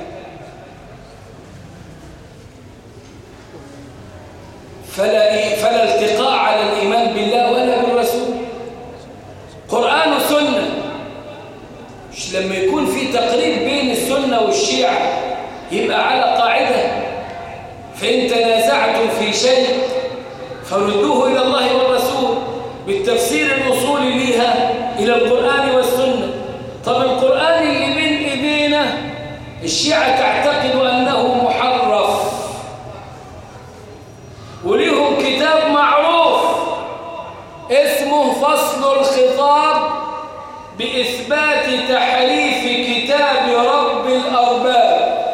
فلا, فلا التقاء على الإيمان بالله ولا بالرسول قرآن وسنة مش لما يكون في تقريب بين السنة والشيعة يبقى على قاعدة فإن تنازعتم في شيء فردوه إلى الله والرسول بالتفسير الأصولي ليها إلى القرآن والسنة طب القرآن اللي بين إيدينا الشيعة تعتقد أنه محرف وليهم كتاب معروف اسمه فصل الخطاب بإثبات تحريف كتاب رب الأرباب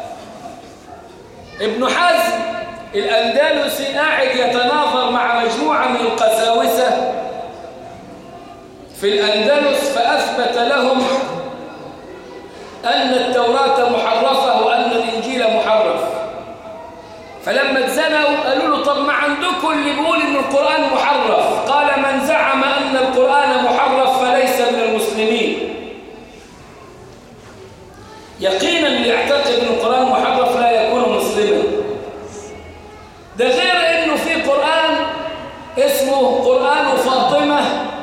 ابن حزم الأندلسي قاعد يتناظر مع مجموعة من القساوسة في الأندلس فأثبت لهم أن التوراة محرفة وأن الإنجيل محرف فلما اتزنوا قالوا له طب ما عندكم اللي بيقول ان القرآن محرف قال من زعم أن القرآن محرف فليس من المسلمين يقينا اللي يعتقد ان القرآن محرف لا يكون مسلما ده غير انه في قرآن اسمه قرآن فاطمة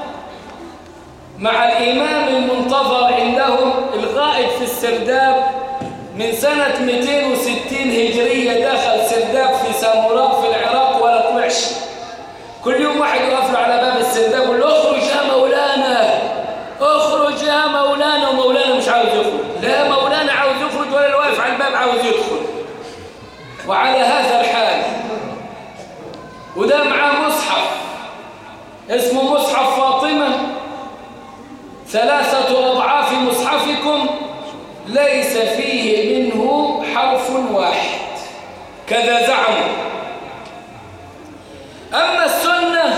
مع الإمام المنتظر عندهم الغائب في السرداب من سنة 260 هجرية دخل سرداب في ساموراء في العراق ولا طلعش كل يوم واحد يقف له على باب السرداب يقول له اخرج يا مولانا اخرج يا مولانا ومولانا مش عاوز يخرج لا مولانا عاوز يخرج ولا اللي واقف على الباب عاوز يدخل وعلى هذا الحال وده معاه مصحف اسمه مصحف فاطمة ثلاثة أضعاف مصحفكم ليس فيه منه حرف واحد كذا زعموا أما السنة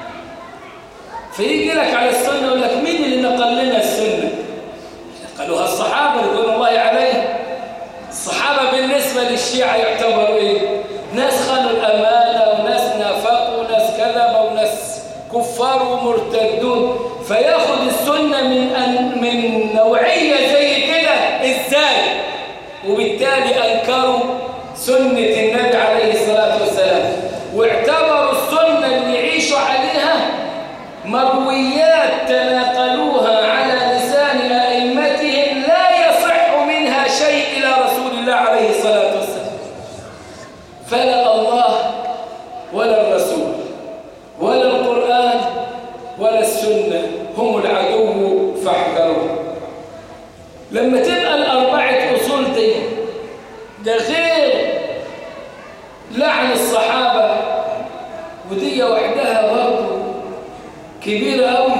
فيجي لك على السنة يقول لك مين اللي نقل لنا السنة قالوها الصحابة رضوان الله عليه الصحابة بالنسبة للشيعة يعتبروا إيه ناس خانوا الأمانة وناس نافقوا وناس كذبوا وناس كفار ومرتدون فياخد السنة من أن من نوعية زي كده إزاي وبالتالي أنكروا سنة النبي عليه الصلاة والسلام واعتبروا السنة اللي يعيشوا عليها مرويات تناقلوها على لسان أئمتهم لا يصح منها شيء إلى رسول الله عليه الصلاة والسلام فلا الله ولا الرسول ولا القرآن ولا السنة هم العدو فاحذروا لما تبقى الأربعة أصول دي ده غير لعن الصحابة ودي وحدها برضه كبيرة أوي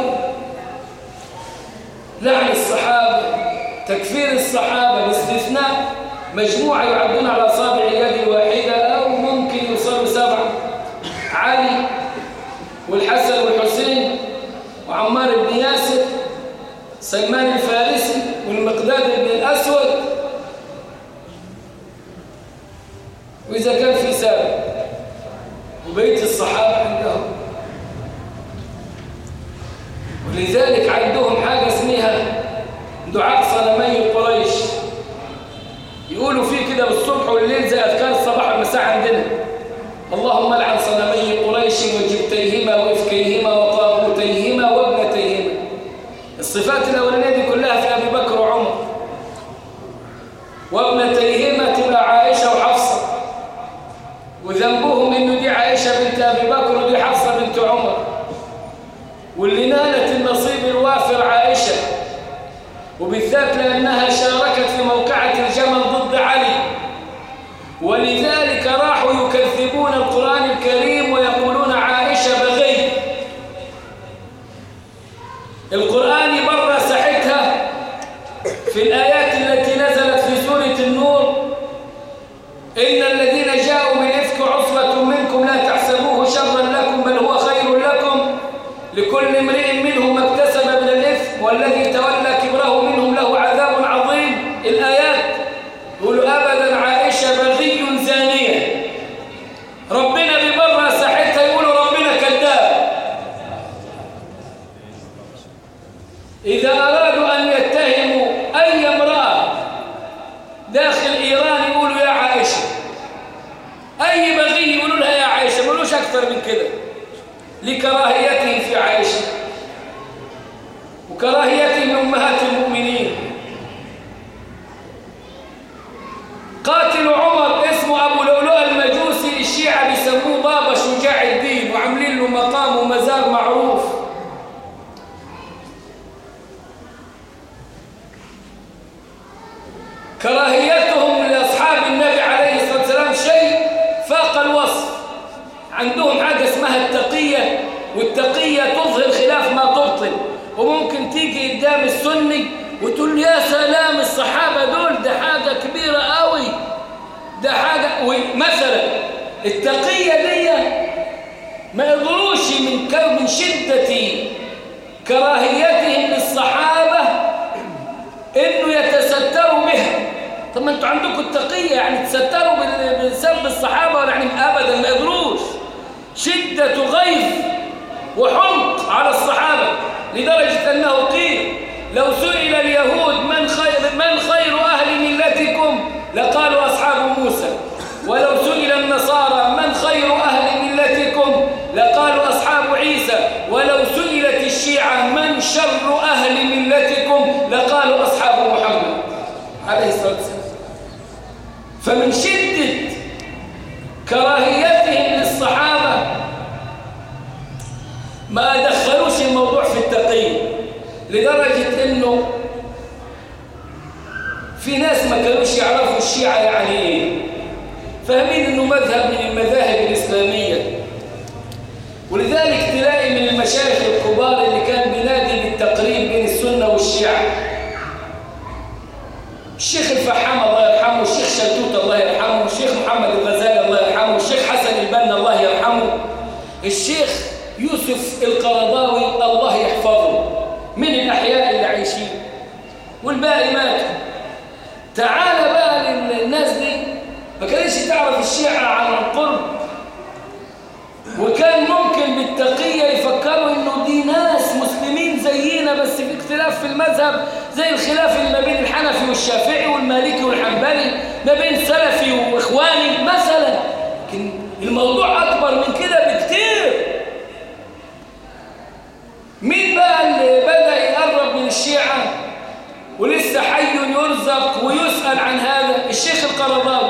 لعن الصحابة تكفير الصحابة باستثناء مجموعة يعدون على أصابع اليد الواحدة أو ممكن يوصلوا سبعة علي والحسن والحسين وعمار بن ياسر سلمان الفارسي والمقداد بن الأسود وإذا كان في سابق وبقية الصحابة عندهم ولذلك عندهم حاجة اسمها دعاء صنمي قريش يقولوا فيه كده بالصبح والليل زي أذكار الصباح والمساء عندنا اللهم لعن صنمي قريش وجبتيهما وإفكيهما وطاغوتيهما وابنتيهما الصفات الأولانية دي كلها في أبي بكر وعمر وابنتيهما تبقى عائشة وحفصة وذنبهم إنه دي عائشة بنت أبي بكر ودي حفصة بنت عمر واللي نالت النصيب الوافر عائشة وبالذات لأنها شاركت في موقعة الجمل ضد علي ولذلك راحوا يكذبون القرآن الكريم ويقولون عائشة بغي القرآن برى ساحتها في الآيات التي نزلت في سورة النور إن الذين جاءوا بالإفك عصبة منكم لا تحسبوه شرا لكم بل هو خير لكم لكل امرئ منهم ما اكتسب من الإثم والذي تولى كبره منهم له عذاب عظيم الآيات يقولوا أبدا عائشة بغي زانية ربنا ببرى ساحتها يقولوا ربنا كذاب إذا أرادوا أن يتهموا أي امرأة داخل إيران يقولوا يا عائشة أي بغي يقولوا لها يا عائشة ما يقولوش أكثر من كده لكراهيتهم في عائشة وكراهيتهم لأمهات المؤمنين قاتل عمر اسمه أبو لؤلؤ المجوسي الشيعة بيسموه بابا شجاع الدين وعاملين له مقام ومزار معروف كراهيتهم لأصحاب النبي عليه الصلاة والسلام شيء فاق الوصف عندهم حاجة اسمها التقية والتقية تظهر خلاف ما تبطل وممكن تيجي قدام السني وتقول يا سلام الصحابة دول ده حاجة كبيرة قوي ده حاجة مثلا التقية دي ما يقدروش من من شدة كراهيتهم للصحابة انه يتستروا بها طب ما انتوا عندكم التقية يعني تستروا بسبب الصحابة ولا يعني ابدا ما يقدروش شدة غيظ وحمق على الصحابة لدرجة أنه قيل لو سئل اليهود من خير, من خير أهل ملتكم لقالوا أصحاب موسى ولو سئل النصارى من خير أهل ملتكم لقالوا أصحاب عيسى ولو سئلت الشيعة من شر أهل ملتكم لقالوا أصحاب محمد عليه الصلاة والسلام فمن شدة كراهيتهم للصحابة ما دخلوش الموضوع في التقييم لدرجة انه في ناس ما كانوش يعرفوا الشيعة يعني ايه فاهمين انه مذهب من المذاهب الإسلامية ولذلك تلاقي من المشايخ الكبار اللي كان بينادي بالتقريب بين السنة والشيعة الشيخ الفحام الله يرحمه الشيخ شلتوت الله يرحمه الشيخ محمد الغزالي الله يرحمه الشيخ حسن البنا الله يرحمه الشيخ يوسف القرضاوي الله يحفظه من الأحياء اللي عايشين والباقي ماتوا تعال بقى للناس دي ما كانش تعرف الشيعة عن القرب وكان ممكن بالتقية يفكروا انه دي ناس مسلمين زينا بس في اختلاف في المذهب زي الخلاف اللي ما بين الحنفي والشافعي والمالكي والحنبلي ما بين سلفي واخواني مثلا لكن الموضوع اكبر من كده بكتير مين بقى اللي بدأ يقرب من الشيعة ولسه حي يرزق ويسأل عن هذا الشيخ القرضاوي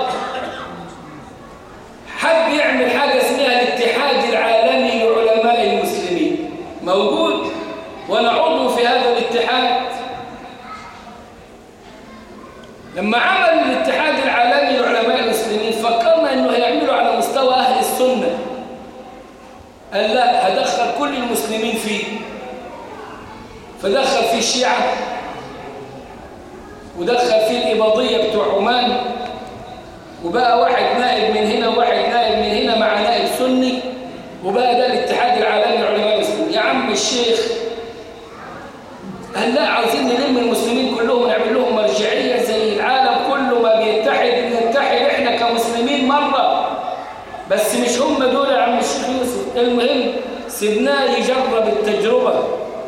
حب يعمل حاجة اسمها الاتحاد العالمي لعلماء المسلمين موجود وانا عضو في هذا الاتحاد لما عمل الاتحاد العالمي لعلماء المسلمين فكرنا انه هيعمله على مستوى اهل السنة قال لا هدخل كل المسلمين فيه فدخل فيه الشيعة ودخل فيه الإباضية بتوع عمان وبقى واحد نائب من هنا وواحد نائب من هنا مع نائب سني وبقى ده الاتحاد العالمي لعلماء المسلمين يا عم الشيخ قال لا عاوزين نلم المسلمين كلهم ونعمل لهم مرجعية زي العالم كله ما بيتحد نتحد احنا كمسلمين مرة هم دول يا عم الشيخ يوسف المهم سيبناه يجرب التجربة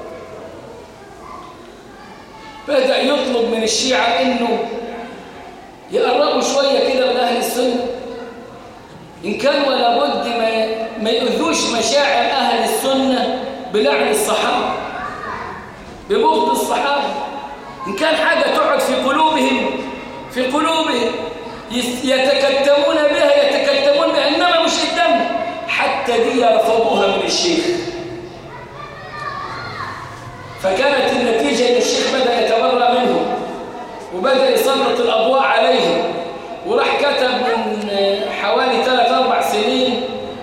بدأ يطلب من الشيعة إنه يقربوا شوية كده من أهل السنة إن كان ولا بد ما, ما يؤذوش مشاعر أهل السنة بلعن الصحابة ببغض الصحابة إن كان حاجة تقعد في قلوبهم في قلوبهم يتكتمون بها يتكتمون بها إنما مش الدم حتى دي رفضوها من الشيخ فكانت النتيجة إن الشيخ بدأ يتبرأ منهم وبدأ يسلط الأضواء عليهم وراح كتب من حوالي ثلاث أربع سنين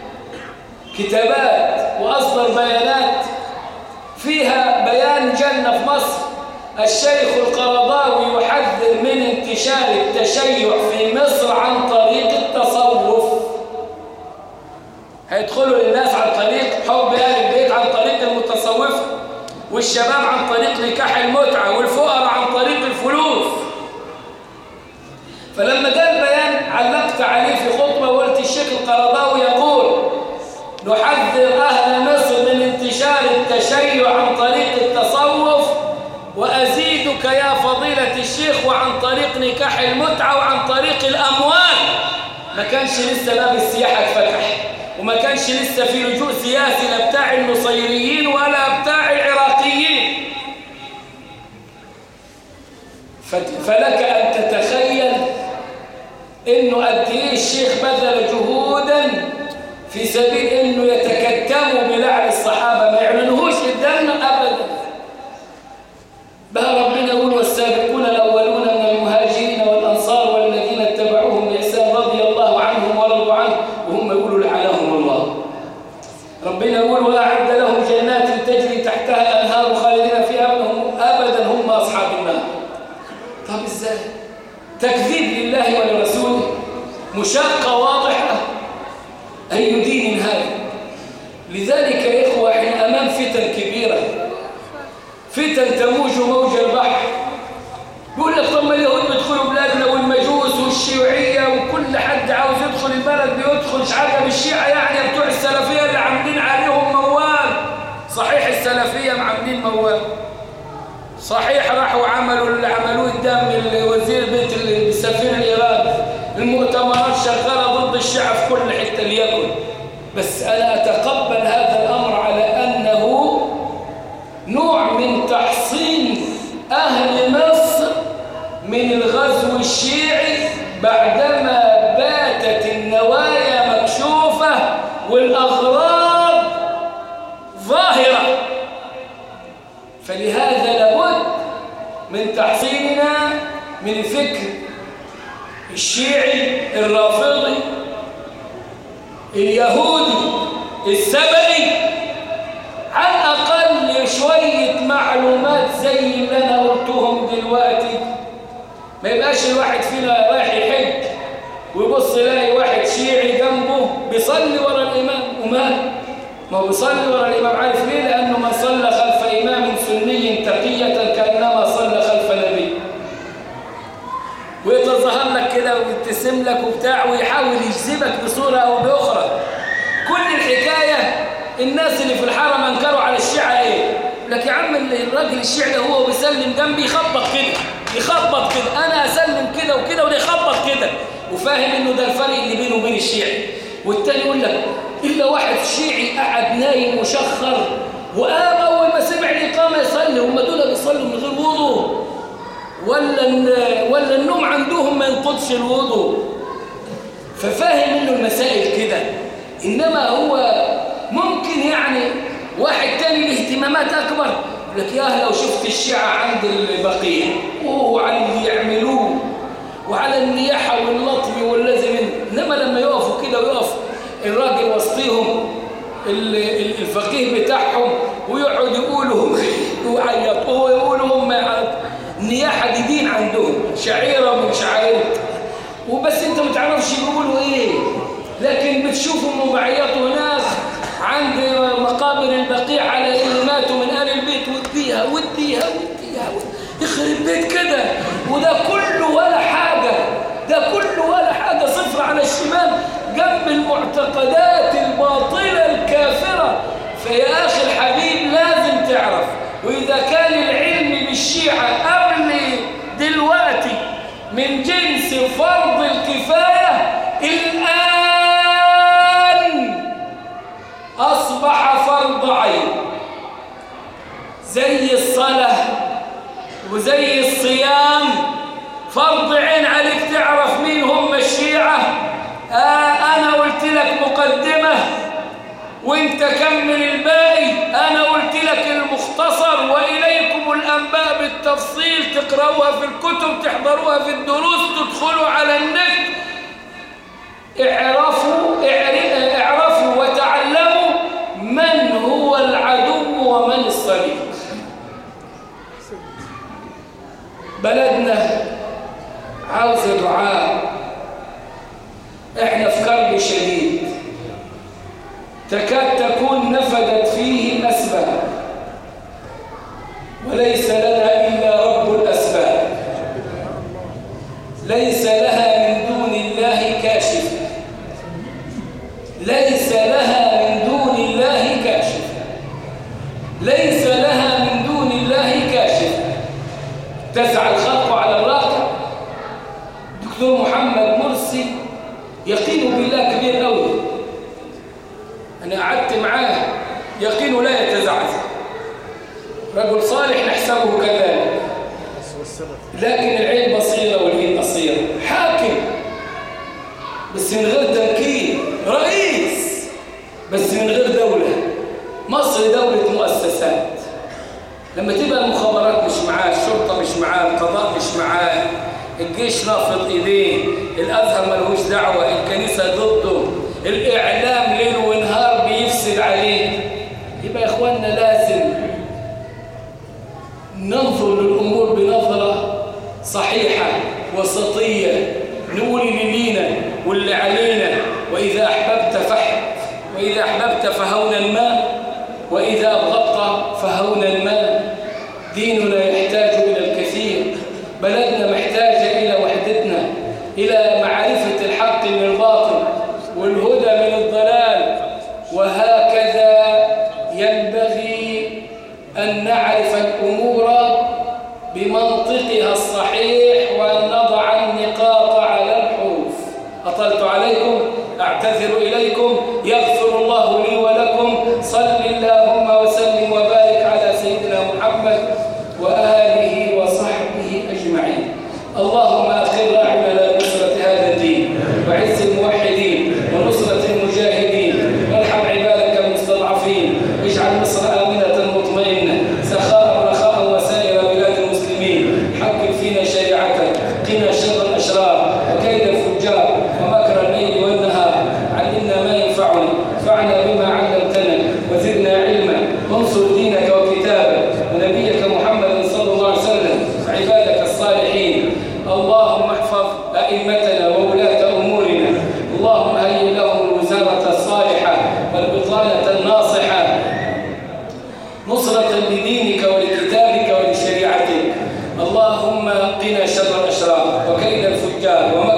كتابات وأصدر بيانات فيها بيان جنة في مصر الشيخ القرضاوي يحذر من انتشار التشيع في مصر عن طريق التصوف هيدخلوا للناس عن طريق حب أهل البيت عن طريق المتصوف والشباب عن طريق نكاح المتعة والفقراء عن طريق الفلوس فلما جاء البيان علقت عليه في خطبة وقلت الشيخ القرضاوي يقول نحذر أهل مصر من انتشار التشيع عن طريق التصوف وأزيدك يا فضيلة الشيخ وعن طريق نكاح المتعة وعن طريق الأموال ما كانش لسه باب السياحة اتفتح وما كانش لسه في لجوء سياسي لا بتاع النصيريين ولا بتاع العراقيين فلك أن تتخيل إنه قد إيه الشيخ بذل جهودا في سبيل إنه يتكتموا بلعن الصحابة ما يعلنوهوش قدامنا أبدا بقى ربنا يقول والسابقون الأولون من المهاجرين والأنصار والذين اتبعوهم بإحسان رضي الله عنهم ورضوا عنه وهم يقولوا لعنهم الله ربنا يقول وأعد لهم جنات تجري تحتها الأنهار خالدين فيها هم أبدا هم أصحاب النار طب إزاي تكذيب لله ولرسوله مشاقة واضحة أي دين هذا لذلك يا إخوة إحنا أمام فتن كبيرة فتن تموج موج البحر يقول لك طب ما اليهود بيدخلوا بلادنا والمجوس والشيوعية وكل حد عاوز يدخل البلد بيدخل شعب الشيعة يعني بتوع السلفية اللي عاملين عليهم موال صحيح السلفية عاملين موال صحيح راحوا عملوا اللي عملوه قدام وزير بيت السفير الإيراني المؤتمرات شغالة ضد الشعب في كل حتة ليكن بس أنا أتقبل هذا الأمر على أنه نوع من تحصين أهل مصر من الغزو الشيعي بعدما باتت النوايا مكشوفة والأغراض ظاهرة فلهذا لابد من تحصيننا من الفكر الشيعي الرافضي اليهودي السبعي على الأقل شوية معلومات زي اللي أنا قلتهم دلوقتي ما يبقاش الواحد فينا رايح يحج ويبص يلاقي واحد شيعي جنبه بيصلي ورا الإمام ومال ما هو بيصلي ورا الإمام عارف ليه؟ لأنه من صلى خلف إمام سني تقية كأنما صلى خلف نبي ويتظهر لك كده ويبتسم لك وبتاع ويحاول يجذبك بصورة أو بأخرى كل الحكاية الناس اللي في الحرم انكروا على الشيعة ايه لك يا عم الراجل الشيعي ده هو بيسلم جنبي يخبط كده يخبط كده انا اسلم كده وكده وده يخبط كده وفاهم انه ده الفرق اللي بينه وبين الشيعي والتاني يقول لك الا واحد شيعي قعد نايم وشخر وقام اول ما سمع الاقامه يصلي هم دول بيصلوا من غير وضوء ولا ولا النوم عندهم ما ينقضش الوضوء ففاهم انه المسائل كده انما هو ممكن يعني واحد تاني له اهتمامات اكبر يقول لك يا لو شفت الشيعة عند البقيع وعلى اللي يعملوه وعلى النياحة واللطم واللازم انما لما يقفوا كده ويقف الراجل وسطيهم الفقيه بتاعهم ويقعد يقولوا ويعيطوا ويقولوا هم النياحة دي دين عندهم شعيرة من شعائر وبس انت ما تعرفش يقولوا ايه لكن بتشوفهم وبعيطوا هناك عند مقابر البقيع على اللي ماتوا من آل البيت وديها وديها وديها يخرب بيت كده وده كله ولا حاجة ده كله ولا حاجة صفر على الشمال جنب بالمعتقدات الباطلة الكافرة فيا أخي الحبيب لازم تعرف وإذا كان العلم بالشيعة قبل دلوقتي من جنس فرض الكفاية الآن أصبح فرض عين زي الصلاة وزي الصيام فرض عين عليك تعرف مين هم الشيعة آه أنا قلت لك مقدمة وانت كمل الباقي أنا قلت لك المختصر وإليكم الأنباء بالتفصيل تقرأوها في الكتب تحضروها في الدروس تدخلوا على النت اعرفوا اعرفوا وتعلموا من هو العدو ومن الصديق بلدنا عاوز دعاء احنا في كرب شديد تكاد تكون نفدت فيه الأسباب وليس لنا إلا رب الأسباب ليس لها من دون الله كاشف ليس لها من دون الله كاشف ليس لها من دون الله كاشف تسعى الخلق على الراقع دكتور محمد مرسي يقين بالله كبير قوي أنا قعدت معاه يقينه لا يتزعزع رجل صالح نحسبه كذلك لكن العين بصيرة والعين قصيرة حاكم بس من غير تمكين رئيس بس من غير دولة مصر دولة مؤسسات لما تبقى المخابرات مش معاه الشرطة مش معاه القضاء مش معاه الجيش رافض ايديه الازهر ملهوش دعوة الكنيسة ضده الاعلام ليل ونهار بيفسد عليه يبقى يا اخواننا لازم ننظر للامور بنظرة صحيحة وسطية نقول اللي لينا واللي علينا واذا احببت فحب واذا احببت فهونا ما واذا ابغضت فهونا ما ديننا يحتاج الى الكثير بلدنا محتاجة إلى وحدتنا إلى معرفة الحق من الباطل والهدى من الضلال وهكذا ينبغي أن نعرف الأمور بمنطقها الصحيح وأن نضع النقاط على الحروف أطلت عليكم أعتذر إليكم يغفر الله لي ولكم صل اللهم وسلم وبارك على سيدنا محمد وآله وصحبه أجمعين اللهم أخر أعمال نصرة هذا الدين وعز الموحدين ونصرة المجاهدين وارحم عبادك المستضعفين اجعل مصر آمنة مطمئنة سخاء رخاء وسائر بلاد المسلمين حقق فينا شريعتك قنا شر الأشرار وكيد الفجار ومكر الليل والنهار علمنا ما ينفعنا فعنا بما علمتنا وزدنا علما وانصر دينك وكتابك ونبيك محمد صلى الله عليه وسلم عبادك الصالحين اللهم احفظ أئمتنا وولاة أمورنا اللهم هيئ لهم الوزارة الصالحة والبطانة الناصحة نصرة لدينك ولكتابك ولشريعتك اللهم قنا شر الأشرار وكيد الفجار وما